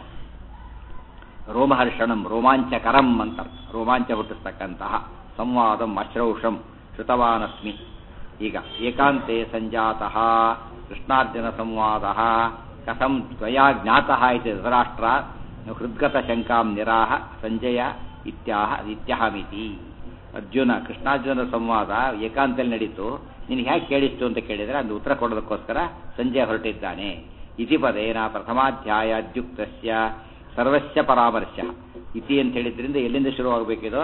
ರೋಮಹರ್ಷಣಂ ರೋಮಾಂಚಕರಂ ಅಂತ ರೋಮಾಂಚ ಹುಟ್ಟಿಸ್ತಕ್ಕಂತಹ ಸಂವಾದಂ ಅಶ್ರೌಷಂ ಶ್ರುತವಾನಸ್ಮಿ ಈಗ ಏಕಾಂತೆ ಸಂಜಾತಃ ಕೃಷ್ಣಾರ್ಜುನ ಸಂವಾದ ಕಥಂ ತ್ವಯಾ ಜ್ಞಾತಃ ಇತಿ ಧೃತರಾಷ್ಟ್ರ ಹೃದ್ಗತ ಶಂಕಾಂ ನಿರಾಹ ಸಂಜಯ ಇತ್ಯಾಹ ಇತ್ಯಹಮಿತಿ ಅರ್ಜುನ ಕೃಷ್ಣಾರ್ಜುನ ಸಂವಾದ ಏಕಾಂತಲ್ಲಿ ನಡೀತು ನಿನಗೆ ಹೇಗೆ ಕೇಳಿಸ್ತು ಅಂತ ಕೇಳಿದರೆ ಅದು ಉತ್ತರ ಕೊಡೋದಕ್ಕೋಸ್ಕರ ಸಂಜಯ ಹೊರಟಿದ್ದಾನೆ ಇತಿ ಪದೇನ ಪ್ರಥಮಾಧ್ಯಾಯ ಅದ್ಯುಕ್ತಸ್ಯ ಸರ್ವಸ್ಯ ಪರಾಮರ್ಶ ಇತಿ ಅಂತ ಹೇಳಿದ್ರಿಂದ ಎಲ್ಲಿಂದ ಶುರುವಾಗಬೇಕಿದು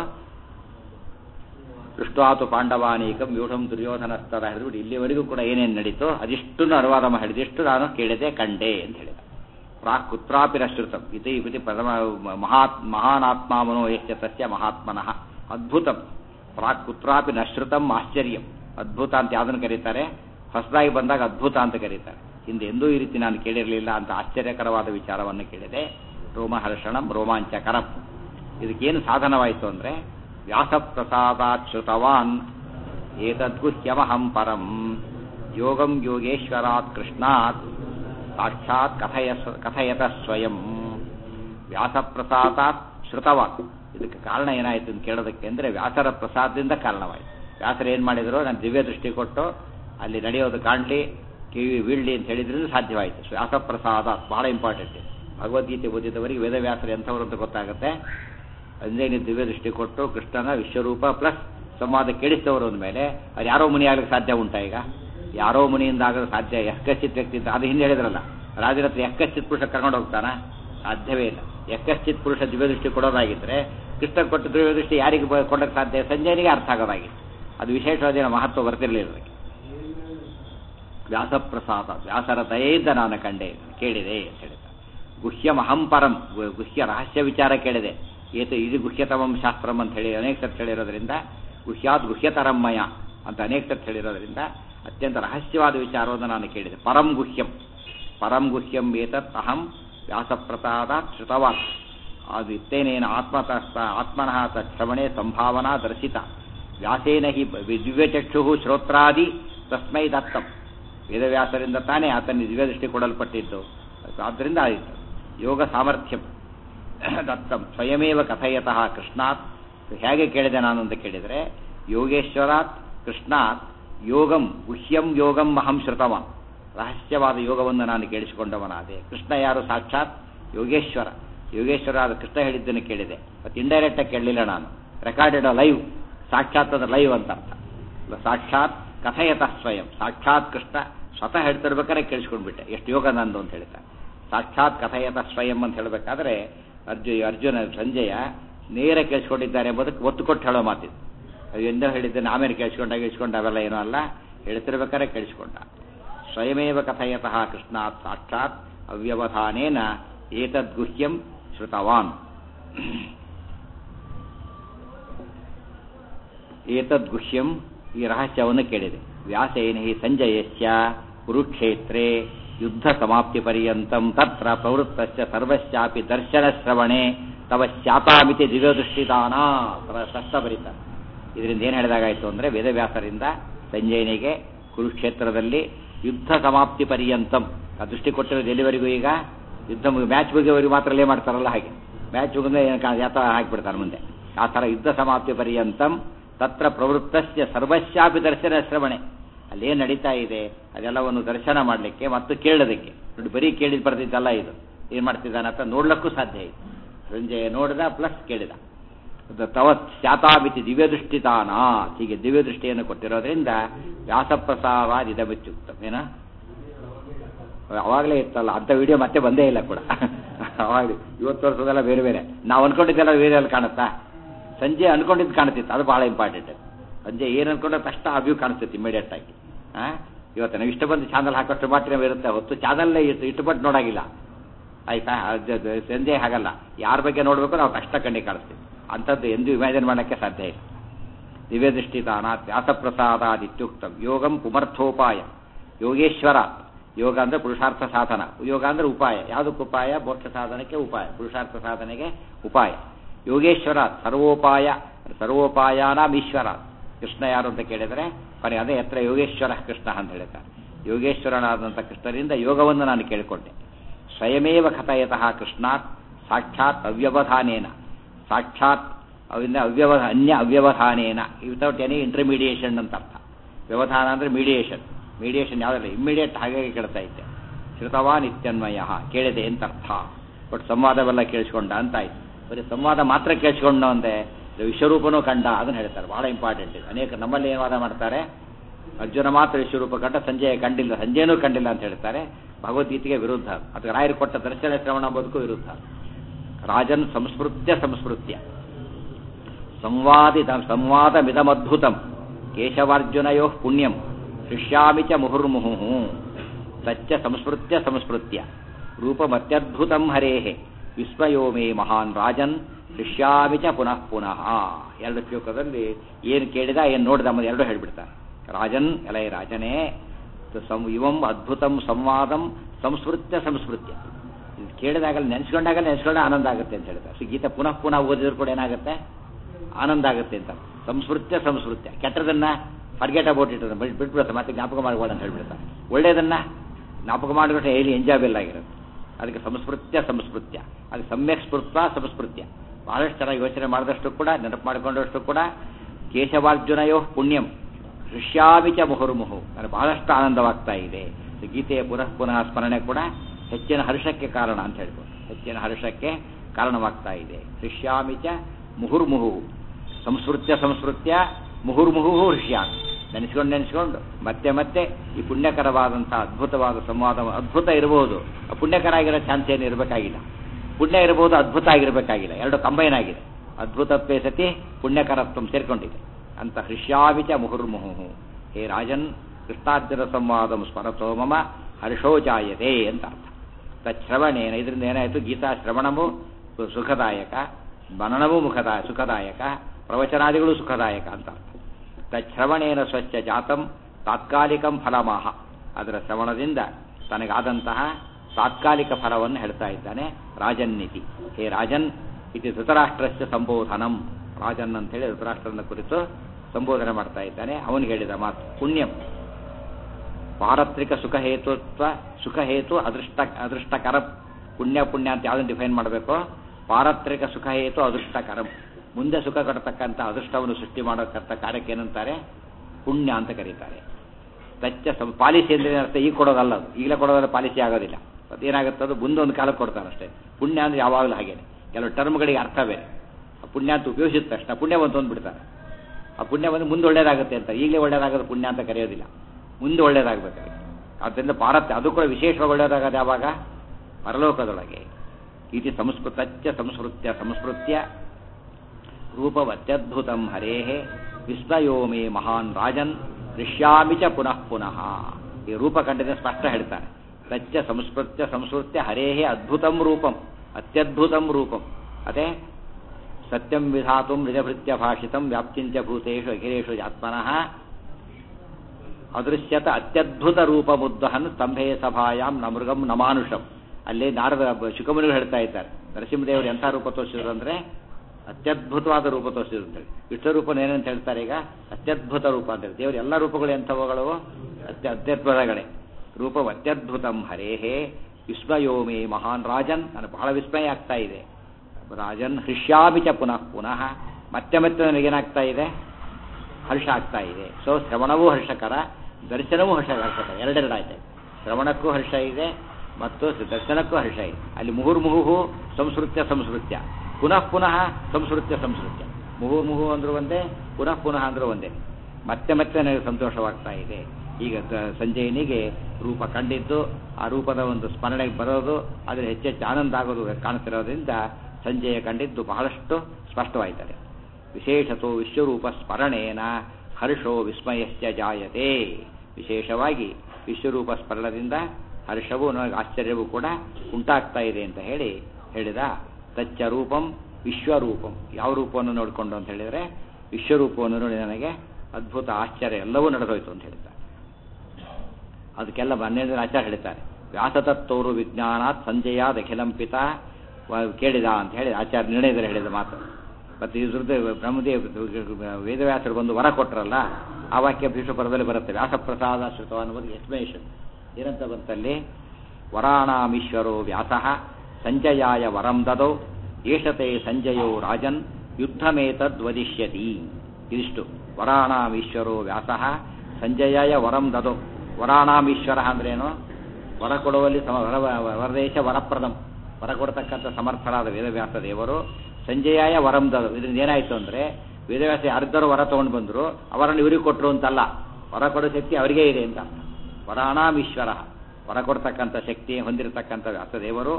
ದೃಷ್ಟಾತು ಪಾಂಡವಾನೀಕಂ ವ್ಯೂಢಂ ದುರ್ಯೋಧನಸ್ತರ ಹಿಡಿದ್ಬಿಟ್ಟು ಇಲ್ಲಿವರೆಗೂ ಕೂಡ ಏನೇನು ನಡೀತೋ ಅದಿಷ್ಟನ್ನು ಅನುವಾದ ಮಾಡಿದಿಷ್ಟು ನಾನು ಕೇಳಿದೆ ಕಂಡೆ ಅಂತ ಹೇಳಿದ ಪ್ರಾಕ್ ಕುತ್ರಾಪಿ ನ ಶ್ರುತಂ ಇತಿ ಇತಿ ಪ್ರಥಮ ಮಹಾತ್ ಮಹಾನಾತ್ಮಾಮನೋ ಯಶ್ಚ ತಸ್ಯ ಮಹಾತ್ಮನಃ ಅದ್ಭುತಂ ಪ್ರಾಕ್ ಕುತ್ರಾಪಿ ನ ಶ್ರುತಂ ಆಶ್ಚರ್ಯಂ ಅದ್ಭುತ ಅಂತ ಯಾವುದನ್ನು ಕರೀತಾರೆ ಹೊಸದಾಗಿ ಬಂದಾಗ ಅದ್ಭುತ ಅಂತ ಕರೀತಾರೆ ಹಿಂದೆ ಎಂದೂ ಈ ರೀತಿ ನಾನು ಕೇಳಿರಲಿಲ್ಲ ಅಂತ ಆಶ್ಚರ್ಯಕರವಾದ ವಿಚಾರವನ್ನು ಕೇಳಿದೆ ರೋಮಹರ್ಷಣಂ ರೋಮಾಂಚಕರಂ ಇದಕ್ಕೇನು ಸಾಧನವಾಯಿತು ಅಂದರೆ ವ್ಯಾಸಪ್ರಸಾದಾತ್ ಶ್ರುತವಾನ್ ಏತದ್ಗುಹ್ಯಮಹಂ ಪರಂ ಯೋಗಂ ಯೋಗೇಶ್ವರಾತ್ ಕೃಷ್ಣಾತ್ ಸಾಕ್ಷಾತ್ ಕಥಯ ಕಥಯತ ಸ್ವಯಂ ವ್ಯಾಸಪ್ರಸಾದಾತ್ ಶ್ರುತವಾನ್ ಇದಕ್ಕೆ ಕಾರಣ ಏನಾಯಿತು ಅಂತ ಕೇಳೋದಕ್ಕೆ ಅಂದರೆ ವ್ಯಾಸರ ಪ್ರಸಾದದಿಂದ ಕಾರಣವಾಯಿತು ವ್ಯಾಸರು ಏನು ಮಾಡಿದ್ರು ನಾನು ದಿವ್ಯ ದೃಷ್ಟಿ ಕೊಟ್ಟು ಅಲ್ಲಿ ನಡೆಯೋದು ಕಾಣಲಿ ಕಿವಿ ಬೀಳಲಿ ಅಂತ ಹೇಳಿದ್ರಿಂದ ಸಾಧ್ಯವಾಯಿತು ವ್ಯಾಸಪ್ರಸಾದ ಬಹಳ ಇಂಪಾರ್ಟೆಂಟ್ ಭಗವದ್ಗೀತೆ ಓದಿದವರಿಗೆ ವೇದವ್ಯಾಸರು ಎಂಥವ್ರು ಅಂತ ಗೊತ್ತಾಗುತ್ತೆ ಅಂದರೆ ನೀವು ದಿವ್ಯ ದೃಷ್ಟಿ ಕೊಟ್ಟು ಕೃಷ್ಣನ ವಿಶ್ವರೂಪ ಪ್ಲಸ್ ಸಂವಾದ ಕೇಳಿಸ್ತವರು ಅಂದಮೇಲೆ ಅದು ಯಾರೋ ಮುನಿ ಆಗ್ಲಿಕ್ಕೆ ಸಾಧ್ಯ ಉಂಟಾ ಈಗ ಯಾರೋ ಮುನಿಯಿಂದ ಆಗಲು ಸಾಧ್ಯ ಎಕ್ಕಶ್ಚಿತ್ ವ್ಯಕ್ತಿ ಅಂತ ಅದು ಹಿಂದೆ ಹೇಳಿದ್ರಲ್ಲ ರಾಜರ ಹತ್ರ ಎಕ್ಕಶ್ಚಿತ್ ಪುರುಷ ಕರ್ಕೊಂಡು ಹೋಗ್ತಾನ ಸಾಧ್ಯವೇ ಇಲ್ಲ ಎಕ್ಕಶ್ಚಿತ್ ಪುರುಷ ದಿವ್ಯ ದೃಷ್ಟಿ ಕೊಡೋದಾಗಿದ್ರೆ ಕೃಷ್ಣ ಕೊಟ್ಟು ದಿವ್ಯ ದೃಷ್ಟಿ ಯಾರಿಗೆ ಬ- ಕೊಡಕ್ಕೆ ಸಾಧ್ಯ ಸಂಜಯನಿಗೆ ಅರ್ಥ ಆಗೋದಾಗಿತ್ತು ಅದು ವಿಶೇಷವಾದ ಮಹತ್ವ ಬರ್ತಿರ್ಲಿಲ್ಲ ಅದಕ್ಕೆ ವ್ಯಾಸಪ್ರಸಾದ ವ್ಯಾಸರ ದಯೆಯಿಂದ ನಾನು ಕಂಡೆ ಕೇಳಿದೆ ಅಂತ ಹೇಳಿದ ಗುಹ್ಯಂ ಅಹಂಪರಂ ಗು- ಗುಹ್ಯ ರಹಸ್ಯ ವಿಚಾರ ಕೇಳಿದೆ ಏತು ಇದು ಗುಹ್ಯತಮಂ ಶಾಸ್ತ್ರಂ ಅಂತ ಹೇಳಿ ಅನೇಕ ಸರ್ತಿ ಹೇಳಿರೋದ್ರಿಂದ ಗುಹ್ಯಾತ್ ಗುಹ್ಯತರಮ್ಮಯ ಅಂತ ಅನೇಕ ಸರ್ತಿ ಹೇಳಿರೋದ್ರಿಂದ ಅತ್ಯಂತ ರಹಸ್ಯವಾದ ವಿಚಾರವನ್ನು ನಾನು ಕೇಳಿದೆ ಪರಂ ಗುಹ್ಯಂ ಪರಂ ಗುಹ್ಯಂ ಏತತ್ ಅಹಂ ವ್ಯಾಸಪ್ರಸಾದಾತ್ ಶ್ರುತವಾನ್ ಅದು ಇತ್ತೇನೇನ ಆತ್ಮತ ಆತ್ಮನಃ ತಶ್ರವಣೆ ಸಂಭಾವನಾ ದರ್ಶಿತ ವ್ಯಾಸೇನ ಹಿ ದಿವ್ಯಚಕ್ಷು ಶ್ರೋತ್ರಾದಿ ತಸ್ಮೈ ದತ್ತಂ ವೇದವ್ಯಾಸರಿಂದ ತಾನೇ ಆತನಿಗೆ ದಿವ್ಯದೃಷ್ಟಿ ಕೊಡಲ್ಪಟ್ಟಿದ್ದು ಆದ್ದರಿಂದ ಆಯಿತು ಯೋಗ ಸಾಮರ್ಥ್ಯಂ ದತ್ತಂ ಸ್ವಯಮೇವ ಕಥಯತಃ ಕೃಷ್ಣಾತ್ ಹೇಗೆ ಕೇಳಿದೆ ನಾನು ಅಂತ ಕೇಳಿದರೆ ಯೋಗೇಶ್ವರಾತ್ ಕೃಷ್ಣಾತ್ ಯೋಗಂ ಗುಹ್ಯಂ ಯೋಗಂ ಅಹಂ ಶ್ರುತವಾನ್ ರಹಸ್ಯವಾದ ಯೋಗವನ್ನು ನಾನು ಕೇಳಿಸಿಕೊಂಡವನಾದೆ ಕೃಷ್ಣ ಯಾರು ಸಾಕ್ಷಾತ್ ಯೋಗೇಶ್ವರ ಯೋಗೇಶ್ವರ ಆದ ಕೃಷ್ಣ ಹೇಳಿದ್ದನ್ನು ಕೇಳಿದೆ ಮತ್ತು ಇಂಡೈರೆಕ್ಟಾಗಿ ಕೇಳಲಿಲ್ಲ ನಾನು ರೆಕಾರ್ಡೆಡ್ ಲೈವ್ ಸಾಕ್ಷಾತ್ ಅಂದ್ರೆ ಲೈವ್ ಅಂತ ಅರ್ಥ ಇಲ್ಲ, ಸಾಕ್ಷಾತ್ ಕಥಯತಃ ಸ್ವಯಂ ಸಾಕ್ಷಾತ್ ಕೃಷ್ಣ ಸ್ವತಃ ಹೇಳ್ತಿರ್ಬೇಕಾದ್ರೆ ಕೇಳಿಸ್ಕೊಂಡ್ಬಿಟ್ಟೆ ಎಷ್ಟು ಯೋಗ ನಂದು ಅಂತ ಹೇಳ್ತಾರೆ ಸಾಕ್ಷಾತ್ ಕಥಯತಃ ಸ್ವಯಂ ಅಂತ ಹೇಳಬೇಕಾದ್ರೆ ಅರ್ಜು ಅರ್ಜುನ ಸಂಜಯ ನೇರ ಕೇಳಿಸ್ಕೊಂಡಿದ್ದಾರೆ ಎಂಬುದಕ್ಕೆ ಒತ್ತು ಕೊಟ್ಟು ಹೇಳೋ ಮಾತಿದ್ದು ಅದು ಎಂದೋ ಹೇಳಿದ್ದೇನೆ ಆಮೇಲೆ ಕೇಳಿಸ್ಕೊಂಡ ಕೇಳಿಸ್ಕೊಂಡ ಅವೆಲ್ಲ ಏನೂ ಅಲ್ಲ ಹೇಳ್ತಿರ್ಬೇಕಾದ್ರೆ ಕೇಳಿಸ್ಕೊಂಡ ಸ್ವಯಮೇವ ಕಥಯತಃ ಕೃಷ್ಣಾತ್ ಸಾಕ್ಷಾತ್ ಅವ್ಯವಧಾನೇನ ಏತದ್ಗುಹ್ಯಂ ಶ್ರುತವಾನ್ ಏತದ್ಗುಹ್ಯಂ ಈ ರಹಸ್ಯವನ್ನು ಕೇಳಿದೆ ವ್ಯಾಸೇನ ಹಿ ಸಂಜಯಸ್ಯ ಕುರುಕ್ಷೇತ್ರೇ ಯುದ್ಧ ಸಮಾಪ್ತಿ ಪರ್ಯಂತಂ ತತ್ರ ಪ್ರವೃತ್ತಸ್ಯ ಸರ್ವಸ್ಯಾಪಿ ದರ್ಶನ ಶ್ರವಣೆ ತವ ಶಾಪಾಮಿತಿ ದಿವ್ಯದೃಷ್ಟಿದಾನ ಷಷ್ಟ ಬರೀತಾರೆ ಇದರಿಂದ ಏನು ಹೇಳಿದಾಗಾಯಿತು ಅಂದರೆ ವೇದವ್ಯಾಸರಿಂದ ಸಂಜಯನಿಗೆ ಕುರುಕ್ಷೇತ್ರದಲ್ಲಿ ಯುದ್ಧ ಸಮಾಪ್ತಿ ಪರ್ಯಂತಂ ಆ ದೃಷ್ಟಿ ಕೊಟ್ಟಿರೋದು ಎಲ್ಲಿವರೆಗೂ ಈಗ ಯುದ್ಧ ಮ್ಯಾಚ್ ಮುಗಿಯವರೆಗೂ ಮಾತ್ರ ಅಲ್ಲೇ ಮಾಡ್ತಾರಲ್ಲ ಹಾಗೆ ಮ್ಯಾಚ್ ಮುಗಿದ್ರೆ ಏನು ಯಾವ ಥರ ಹಾಕಿಬಿಡ್ತಾರೆ ಮುಂದೆ ಆ ಥರ ಯುದ್ಧ ಸಮಾಪ್ತಿ ಪರ್ಯಂತಂ ತತ್ರ ಪ್ರವೃತ್ತಸ್ಯ ಸರ್ವಶ್ಯಾಪಿ ದರ್ಶನ ಶ್ರವಣೆ ಅಲ್ಲೇನು ನಡೀತಾ ಇದೆ ಅದೆಲ್ಲವನ್ನು ದರ್ಶನ ಮಾಡಲಿಕ್ಕೆ ಮತ್ತು ಕೇಳೋದಕ್ಕೆ ನೋಡಿ ಬರೀ ಕೇಳಿದ ಬರ್ತಿದ್ದಲ್ಲ ಇದು ಏನು ಮಾಡ್ತಿದ್ದಾನೆ ಅಂತ ನೋಡ್ಲಿಕ್ಕೂ ಸಾಧ್ಯ ಇದೆ ಸಂಜೆ ನೋಡಿದ ಪ್ಲಸ್ ಕೇಳಿದ ಅದು ತವತ್ ಶಾತಾಮಿತಿ ದಿವ್ಯದೃಷ್ಟಿತಾನ ಹೀಗೆ ದಿವ್ಯದೃಷ್ಟಿಯನ್ನು ಕೊಟ್ಟಿರೋದ್ರಿಂದ ವ್ಯಾಸಪ್ರಸಾವಾದ ಇದಮಿತ್ಯುಕ್ತ ಏನ ಅವಾಗಲೇ ಇತ್ತಲ್ಲ ಅಂಥ ವಿಡಿಯೋ ಮತ್ತೆ ಬಂದೇ ಇಲ್ಲ ಕೂಡ ಅವಾಗ ಇವತ್ತು ವರ್ಷದೆಲ್ಲ ಬೇರೆ ಬೇರೆ ನಾವು ಅನ್ಕೊಂಡಿದ್ದೆಲ್ಲ ಬೇರೆ ಎಲ್ಲ ಕಾಣುತ್ತಾ ಸಂಜೆ ಅನ್ಕೊಂಡಿದ್ದು ಕಾಣ್ತಿತ್ತು ಅದು ಬಹಳ ಇಂಪಾರ್ಟೆಂಟ್ ಸಂಜೆ ಏನು ಅನ್ಕೊಂಡ್ರೆ ತಕ್ಷಣ ಆ ವ್ಯೂ ಕಾಣಿಸ್ತಿತ್ತು ಇಮಿಡಿಯೇಟ್ ಆಗಿ ಹಾಂ ಇವತ್ತು ನಾವು ಇಷ್ಟ ಬಂದು ಚಾನಲ್ ಹಾಕೋಷ್ಟು ಮಾತ್ರ ಇರುತ್ತೆ ಹೊತ್ತು ಚಾನಲ್ಲೇ ಇಟ್ಟು ಇಷ್ಟಪಟ್ಟು ನೋಡಾಗಿಲ್ಲ ಆಯ್ತಾ ಅದು- ಅದು ಸಂಜೆ ಹಾಗಲ್ಲ ಯಾರ ಬಗ್ಗೆ ನೋಡಬೇಕು ನಾವು ಕಷ್ಟ ಕಣ್ಣಿಗೆ ಕಾಣಿಸ್ತೀವಿ ಅಂಥದ್ದು ಎಂದು ಇಮ್ಯಾಜಿನ್ ಮಾಡೋಕ್ಕೆ ಸಾಧ್ಯ ಇಲ್ಲ ದಿವ್ಯದೃಷ್ಟಿತಾನ ವ್ಯಾಸಪ್ರಸಾದಾದಿತ್ಯುಕ್ತಂ ಯೋಗಂ ಪುಮರ್ಥೋಪಾಯ ಯೋಗೇಶ್ವರ ಯೋಗ ಅಂದರೆ ಪುರುಷಾರ್ಥ ಸಾಧನ ಯೋಗ ಅಂದರೆ ಉಪಾಯ ಯಾವುದಕ್ಕೆ ಉಪಾಯ ಮೋಕ್ಷ ಸಾಧನಕ್ಕೆ ಉಪಾಯ ಪುರುಷಾರ್ಥ ಸಾಧನೆಗೆ ಉಪಾಯ ಯೋಗೇಶ್ವರ ಸರ್ವೋಪಾಯ ಸರ್ವೋಪಾಯಾನಾಂ ಈಶ್ವರ ಕೃಷ್ಣ ಯಾರು ಅಂತ ಕೇಳಿದರೆ ಕೊನೆ ಅದೇ ಎತ್ತರ ಯೋಗೇಶ್ವರ ಕೃಷ್ಣ ಅಂತ ಹೇಳ್ತಾರೆ ಯೋಗೇಶ್ವರನಾದಂಥ ಕೃಷ್ಣರಿಂದ ಯೋಗವನ್ನು ನಾನು ಕೇಳಿಕೊಂಡೆ ಸ್ವಯಮೇವ ಕಥಯತಃ ಕೃಷ್ಣಾತ್ ಸಾಕ್ಷಾತ್ ಅವ್ಯವಧಾನೇನ ಸಾಕ್ಷಾತ್ ಅವಿಂದ ಅವ್ಯವ ಅನ್ಯ ಅವ್ಯವಧಾನೇನ ವಿತೌಟ್ ಎನಿ ಇಂಟರ್ಮೀಡಿಯೇಷನ್ ಅಂತ ಅರ್ಥ ವ್ಯವಧಾನ ಅಂದರೆ ಮೀಡಿಯೇಷನ್ ಮೀಡಿಯೇಷನ್ ಯಾವುದಲ್ಲ ಇಮ್ಮಿಡಿಯೇಟ್ ಹಾಗೆ ಕೇಳ್ತಾ ಇದ್ದೆ ಶ್ರುತವಾನ್ ಇತ್ಯನ್ವಯ ಕೇಳಿದೆ ಅಂತ ಅರ್ಥ ಬಟ್ ಸಂವಾದವೆಲ್ಲ ಕೇಳಿಸ್ಕೊಂಡ ಅಂತ ಆಯ್ತು ಬರೀ ಸಂವಾದ ಮಾತ್ರ ಕೇಳಿಸ್ಕೊಂಡು ಅಂದೆ ಇದು ವಿಶ್ವರೂಪನೂ ಕಂಡ ಅದನ್ನು ಹೇಳ್ತಾರೆ ಬಹಳ ಇಂಪಾರ್ಟೆಂಟ್ ಇದೆ ಅನೇಕ ನಮ್ಮಲ್ಲಿ ಏನು ವಾದ ಮಾಡ್ತಾರೆ ಅರ್ಜುನ ಮಾತ್ರ ವಿಶ್ವರೂಪ ಕಂಡ ಸಂಜಯ ಕಂಡಿಲ್ಲ ಸಂಜಯನೂ ಕಂಡಿಲ್ಲ ಅಂತ ಹೇಳ್ತಾರೆ ಭಗವದ್ಗೀತೆಗೆ ವಿರುದ್ಧ ಅದಕ್ಕೆ ರಾಯರು ಕೊಟ್ಟ ದರ್ಶನ ಶ್ರವಣ ಬದುಕು ವಿರುದ್ಧ ರಾಜನ್ ಸಂಸ್ಮೃತ್ಯ ಸಂಸ್ಮೃತ್ಯ ಸಂವಾದಿತ ಸಂವಾದಮಿದಮದ್ಭುತಂ ಕೇಶವಾರ್ಜುನಯೋ ಪುಣ್ಯಂ ಹೃಷ್ಯಾಮಿ ಚ ಮುಹುರ್ಮುಹು ತಚ್ಚ ಸಂಸ್ಮೃತ್ಯ ಸಂಸ್ಮೃತ್ಯ ರೂಪಮತ್ಯದ್ಭುತಂ ಹರೇಃ ವಿಸ್ಮಯೋ ಮೇ ಮಹಾನ್ ರಾಜನ್ ಹೃಷ್ಯಾಮಿ ಚ ಪುನಃ ಪುನಃ ಎರಡು ಶ್ಲೋಕದಲ್ಲಿ ಏನು ಕೇಳಿದ ಏನು ನೋಡಿದ ಎಂಬುದು ಎರಡು ಹೇಳ್ಬಿಡ್ತಾರೆ ರಾಜನ್ ಎಲೈ ರಾಜನೇ ಸಂ ಇವಂ ಅದ್ಭುತಂ ಸಂವಾದಂ ಸಂಸ್ಮೃತ್ಯ ಸಂಸ್ಮೃತ್ಯ ಇದು ಕೇಳಿದಾಗಲ್ಲ ನೆನೆಸ್ಕೊಂಡಾಗ ನೆನೆಸ್ಕೊಂಡ ಆನಂದ ಆಗುತ್ತೆ ಅಂತ ಹೇಳ್ತಾರೆ ಸೊ ಗೀತೆ ಪುನಃ ಪುನಃ ಓದಿದ್ರು ಕೂಡ ಏನಾಗುತ್ತೆ ಆನಂದ ಆಗುತ್ತೆ ಅಂತ ಸಂಸ್ಮೃತ್ಯ ಸಂಸ್ಮೃತ್ಯ ಕೆಟ್ಟದನ್ನ ಫರ್ಗೆಟ್ ಅಬೌಟ್ ಇಟ್ ಬಿಟ್ಬಿಡುತ್ತೆ ಮತ್ತೆ ಜ್ಞಾಪಕ ಮಾಡ್ಕೊಳ್ಳ ಅಂತ ಹೇಳ್ಬಿಡ್ತಾರೆ ಒಳ್ಳೇದನ್ನ ಜ್ಞಾಪಕ ಮಾಡಿಬಿಟ್ರೆ ಹೇಳಿ ಎಂಜಾಯಬಲ್ ಆಗಿರುತ್ತೆ ಅದಕ್ಕೆ ಸಂಸ್ಮೃತ್ಯ ಸಂಸ್ಮೃತ್ಯ ಅದಕ್ಕೆ ಸಮ್ಯಕ್ ಸ್ಮೃತ್ವ ಸಂಸ್ಮೃತ್ಯ ಬಹಳಷ್ಟು ಚೆನ್ನಾಗಿ ಯೋಚನೆ ಮಾಡಿದಷ್ಟು ಕೂಡ ನೆನಪು ಮಾಡಿಕೊಂಡಷ್ಟು ಕೂಡ ಕೇಶವಾರ್ಜುನಯೋ ಪುಣ್ಯಂ ಹೃಷ್ಯಾಮಿ ಚ ಮುಹುರ್ಮುಹು ನನಗೆ ಬಹಳಷ್ಟು ಆನಂದವಾಗ್ತಾ ಇದೆ ಇದು ಗೀತೆಯ ಪುನಃ ಪುನಃ ಸ್ಮರಣೆ ಕೂಡ ಹೆಚ್ಚಿನ ಹರ್ಷಕ್ಕೆ ಕಾರಣ ಅಂತ ಹೇಳ್ಬೋದು ಹೆಚ್ಚಿನ ಹರ್ಷಕ್ಕೆ ಕಾರಣವಾಗ್ತಾ ಇದೆ ಹೃಷ್ಯಾಮಿ ಚ ಮುಹುರ್ಮುಹು ಸಂಸ್ಮೃತ್ಯ ಸಂಸ್ಮೃತ್ಯ ಮುಹುರ್ಮುಹು ಹೃಷ್ಯಾಮಿ ನೆನೆಸ್ಕೊಂಡು ನೆನೆಸ್ಕೊಂಡು ಮತ್ತೆ ಮತ್ತೆ ಈ ಪುಣ್ಯಕರವಾದಂಥ ಅದ್ಭುತವಾದ ಸಂವಾದ ಅದ್ಭುತ ಇರಬಹುದು ಆ ಪುಣ್ಯಕರ ಆಗಿರೋ ಚಾನ್ಸ್ ಏನು ಇರಬೇಕಾಗಿಲ್ಲ ಪುಣ್ಯ ಇರಬಹುದು ಅದ್ಭುತ ಆಗಿರಬೇಕಾಗಿಲ್ಲ ಎರಡು ಕಂಬೈನ್ ಆಗಿದೆ ಅದ್ಭುತತ್ವೇ ಸತಿ ಪುಣ್ಯಕರತ್ವ ಸೇರ್ಕೊಂಡಿದೆ ಅಂತ ಹೃಷ್ಯಾವಿಚ ಮುಹುರ್ಮುಹು ಹೇ ರಾಜನ್ ಕೃಷ್ಣಾರ್ಜುನ ಸಂವಾದ ಸ್ಮರತೋ ಮಮ ಹರ್ಷೋಜಾಯತೆ ಅಂತ ಅರ್ಥ ತಶ್ರವಣೇನ ಇದರಿಂದ ಏನಾಯಿತು ಗೀತಾ ಶ್ರವಣವು ಸು- ಸುಖದಾಯಕ ಮನನವೂ ಮುಖದಾಯ ಸುಖದಾಯಕ ಪ್ರವಚನಾದಿಗಳು ಸುಖದಾಯಕ ಅಂತ ಅರ್ಥ ತಶ್ರವಣೇನ ಸ್ವಚ್ಛ ಜಾತಂ ತಾತ್ಕಾಲಿಕಂ ಫಲಮಾಹ ಅದರ ಶ್ರವಣದಿಂದ ತನಗಾದಂತಹ ತಾತ್ಕಾಲಿಕ ಫಲವನ್ನು ಹೇಳ್ತಾ ಇದ್ದಾನೆ ರಾಜನ್ನಿತಿ ಹೇ ರಾಜನ್ ಇದು ಧೃತರಾಷ್ಟ್ರಸ್ಯ ಸಂಬೋಧನಂ ರಾಜನ್ ಅಂತ ಹೇಳಿ ಧೃತರಾಷ್ಟ್ರನ ಕುರಿತು ಸಂಬೋಧನೆ ಮಾಡ್ತಾ ಇದ್ದಾನೆ ಅವನಿಗೆ ಹೇಳಿದ ಮಾತು ಪುಣ್ಯಂ ಪಾರತ್ರಿಕ ಸುಖ ಹೇತುತ್ವ ಸುಖ ಹೇತು ಅದೃಷ್ಟ ಅದೃಷ್ಟಕರಂ ಪುಣ್ಯ ಪುಣ್ಯ ಅಂತ ಯಾವ್ದನ್ನು ಡಿಫೈನ್ ಮಾಡಬೇಕು ಪಾರತ್ರಿಕ ಸುಖ ಹೇತು ಅದೃಷ್ಟಕರಂ ಮುಂದೆ ಸುಖ ಕೊಡತಕ್ಕಂಥ ಅದೃಷ್ಟವನ್ನು ಸೃಷ್ಟಿ ಮಾಡತಕ್ಕಂಥ ಕಾರ್ಯಕ್ಕೆ ಏನಂತಾರೆ ಪುಣ್ಯ ಅಂತ ಕರೀತಾರೆ ತಚ್ಚ ಸಂ ಪಾಲಿಸಿ ಅಂದ್ರೆ ಅರ್ಥ ಈಗ ಕೊಡೋದಲ್ಲ ಅದು ಈಗಲೇ ಕೊಡೋದ್ರೆ ಪಾಲಿಸಿ ಆಗೋದಿಲ್ಲ ಅದೇನಾಗುತ್ತೆ ಅದು ಮುಂದೆ ಒಂದು ಕಾಲಕ್ಕೆ ಕೊಡ್ತಾರೆ ಅಷ್ಟೇ ಪುಣ್ಯ ಅಂದ್ರೆ ಯಾವಾಗಲೂ ಹಾಗೇನೆ ಕೆಲವು ಟರ್ಮ್ಗಳಿಗೆ ಅರ್ಥ ಬೇರೆ ಆ ಪುಣ್ಯ ಅಂತ ಉಪಯೋಗಿಸಿದ ತಕ್ಷಣ ಪುಣ್ಯ ಬಂತು ಅಂದ್ಬಿಡ್ತಾರೆ ಆ ಪುಣ್ಯ ಬಂದು ಮುಂದೆ ಒಳ್ಳೇದಾಗುತ್ತೆ ಅಂತ ಈಗಲೇ ಒಳ್ಳೇದಾಗೋದು ಪುಣ್ಯ ಅಂತ ಕರೆಯೋದಿಲ್ಲ ಮುಂದೆ ಒಳ್ಳೇದಾಗಬೇಕಾಗಿ ಆದ್ದರಿಂದ ಭಾರತ ಅದು ಕೂಡ ವಿಶೇಷವಾಗಿ ಒಳ್ಳೇದಾಗೋದು ಯಾವಾಗ ಪರಲೋಕದೊಳಗೆ ಇತಿ ಸಂಸ್ಕೃತಚ್ಚ ಸಂಸ್ಕೃತ್ಯ ಸಂಸ್ಮೃತ್ಯ ರೂಪವತ್ಯದ್ಭುತಂ ಹರೇಃ ವಿಸ್ಮಯೋ ಮೇ ಮಹಾನ್ ರಾಜನ್ ದೃಶ್ಯಾಮಿ ಚ ಪುನಃ ಪುನಃ ಈ ರೂಪ ಕಂಡಿದ್ದ ಸ್ಪಷ್ಟ ಹೇಳ್ತಾನೆ ತಚ್ಚ ಸಂಸ್ಕೃತ್ಯ ಸಂಸ್ಕೃತ್ಯ ಹರೇಃ ಅದ್ಭುತಂ ರೂಪಂ ಅತ್ಯದ್ಭುತಂ ರೂಪಂ ಅದೇ ಸತ್ಯಂ ವಿಧಾತು ನಿಜಭೃತ್ಯ ಭಾಷಿತಂ ವ್ಯಾಪ್ತಿಂಚ ಭೂತೇಷು ಅಖಿಲೇಷು ಆತ್ಮನಃ ಅದೃಶ್ಯತ ಅತ್ಯದ್ಭುತ ರೂಪ ಮುದ್ದಹನ್ ಸ್ತಂಭೆ ಸಭಾಯಾಮ್ ನ ಮೃಗಂ ನಮಾನುಷಂ ಅಲ್ಲಿ ನಾರದ ಶುಕಮುನಿಗಳು ಹೇಳ್ತಾ ಇದ್ದಾರೆ ನರಸಿಂಹದೇವರು ಎಂಥ ರೂಪ ತೋರಿಸಿದ್ರು ಅಂದ್ರೆ ಅತ್ಯದ್ಭುತವಾದ ರೂಪ ತೋರಿಸಿದ್ರು ಅಂತೇಳಿ ವಿಶ್ವರೂಪನ ಏನಂತ ಹೇಳ್ತಾರೆ ಈಗ ಅತ್ಯದ್ಭುತ ರೂಪ ಅಂತೇಳಿ ದೇವರು ಎಲ್ಲ ರೂಪಗಳು ಎಂಥವುಗಳು ಅತ್ಯ ಅತ್ಯದ್ಭುತಗಳೇ ರೂಪಂ ಅತ್ಯದ್ಭುತಂ ಹರೇಹೇ ವಿಸ್ಮಯೋಮಿ ಮಹಾನ್ ರಾಜನ್ ನನಗೆ ಬಹಳ ವಿಸ್ಮಯ ಆಗ್ತಾ ಇದೆ ರಾಜನ್ ಹೃಷ್ಯಾಮಿ ಚ ಪುನಃ ಪುನಃ ಮತ್ತೆ ಮತ್ತೆ ನನಗೇನಾಗ್ತಾ ಇದೆ ಹರ್ಷ ಆಗ್ತಾ ಇದೆ ಸೊ ಶ್ರವಣವೂ ಹರ್ಷಕರ ದರ್ಶನವೂ ಹರ್ಷ ಹರ್ಷಕರ ಎರಡೆರಡಾಯ್ತು ಶ್ರವಣಕ್ಕೂ ಹರ್ಷ ಇದೆ ಮತ್ತು ದರ್ಶನಕ್ಕೂ ಹರ್ಷ ಇದೆ ಅಲ್ಲಿ ಮುಹುರ್ಮುಹು ಸಂಸ್ಕೃತ್ಯ ಸಂಸ್ಕೃತ್ಯ ಪುನಃ ಪುನಃ ಸಂಸ್ಕೃತ್ಯ ಸಂಸ್ಕೃತ್ಯ ಮುಹು ಮುಹು ಅಂದ್ರೂ ಒಂದೇ ಪುನಃ ಪುನಃ ಅಂದ್ರೂ ಒಂದೇ ಮತ್ತೆ ಮತ್ತೆ ನನಗೆ ಸಂತೋಷವಾಗ್ತಾ ಇದೆ ಈಗ ದ- ಸಂಜಯನಿಗೆ ರೂಪ ಕಂಡಿದ್ದು ಆ ರೂಪದ ಒಂದು ಸ್ಮರಣೆಗೆ ಬರೋದು ಅದ್ರ ಹೆಚ್ಚೆಚ್ಚು ಆನಂದ ಆಗೋದು ಕಾಣ್ತಿರೋದ್ರಿಂದ ಸಂಜಯ ಕಂಡಿದ್ದು ಬಹಳಷ್ಟು ಸ್ಪಷ್ಟವಾಯ್ತದೆ ವಿಶೇಷತೋ ವಿಶ್ವರೂಪ ಸ್ಮರಣೇನ ಹರ್ಷೋ ವಿಸ್ಮಯಶ್ಚ ಜಾಯತೆ ವಿಶೇಷವಾಗಿ ವಿಶ್ವರೂಪ ಸ್ಮರಣದಿಂದ ಹರ್ಷವೂ ನನಗೆ ಆಶ್ಚರ್ಯವೂ ಕೂಡ ಉಂಟಾಗ್ತಾ ಇದೆ ಅಂತ ಹೇಳಿ ಹೇಳಿದ ತಚ್ಚ ರೂಪಂ ವಿಶ್ವರೂಪಂ ಯಾವ ರೂಪವನ್ನು ನೋಡಿಕೊಂಡು ಅಂತ ಹೇಳಿದರೆ ವಿಶ್ವರೂಪವನ್ನು ನೋಡಿ ನನಗೆ ಅದ್ಭುತ ಆಶ್ಚರ್ಯ ಎಲ್ಲವೂ ನಡೆದೋಯ್ತು ಅಂತ ಹೇಳ್ತಾರೆ ಅದಕ್ಕೆಲ್ಲ ಹನ್ನೆರಡು ಆಚಾರ್ಯ ಹೇಳ್ತಾರೆ ವ್ಯಾಸತತ್ವರು ವಿಜ್ಞಾನಾತ್ ಸಂಜಯಾದ ಅಖಿಲಂಪಿತ ಕೇಳಿದ ಅಂತ ಹೇಳಿ ಆಚಾರ್ಯ ನಿರ್ಣಯದಲ್ಲಿ ಹೇಳಿದ ಮಾತು ಮತ್ತು ಇದ್ರದ್ದು ಬ್ರಹ್ಮದೇವ್ ವೇದವ್ಯಾಸರು ಬಂದು ವರ ಕೊಟ್ಟರಲ್ಲ ಆ ವಾಕ್ಯ ಭೀಷ್ಮಪರದಲ್ಲಿ ಬರುತ್ತೆ ವ್ಯಾಸಪ್ರಸಾದ ಶ್ರುತ ಅನ್ನೋದು ಎಕ್ಸ್ಪ್ಲನೇಷನ್ ಏನಂತ ಬಂತಲ್ಲಿ ವರಾಣಾಮೀಶ್ವರೋ ವ್ಯಾಸಃ ಸಂಜಯಾಯ ವರಂ ದದೌ ಏಷತೆ ಸಂಜಯೋ ರಾಜನ್ ಯುದ್ಧಮೇತದ್ ವದಿಷ್ಯತಿ ಇದಿಷ್ಟು ವರಾಣಾಮೀಶ್ವರೋ ವ್ಯಾಸಃ ಸಂಜಯಾಯ ವರಂ ದದೌ ವರಾಣಾಮೀಶ್ವರ ಅಂದ್ರೇನು ವರ ಕೊಡುವಲ್ಲಿ ಸಮ ವರ ವರದೇಶ ವರಪ್ರದಂ ವರ ಕೊಡ್ತಕ್ಕಂಥ ಸಮರ್ಥರಾದ ವೇದವ್ಯಾಸ ದೇವರು ಸಂಜಯಾಯ ವರಂ ದದ ಇದರಿಂದ ಏನಾಯಿತು ಅಂದರೆ ವೇದವ್ಯಾಸ ಯಾರಿದ್ದರೂ ವರ ತೊಗೊಂಡು ಬಂದರು ಅವರನ್ನು ಇವರಿಗೆ ಕೊಟ್ಟರು ಅಂತಲ್ಲ ವರ ಕೊಡೋ ಶಕ್ತಿ ಅವರಿಗೇ ಇದೆ ಅಂತ ವರಾಣಾಮೀಶ್ವರ ವರ ಕೊಡ್ತಕ್ಕಂಥ ಶಕ್ತಿ ಹೊಂದಿರತಕ್ಕಂಥ ವ್ಯಾಸದೇವರು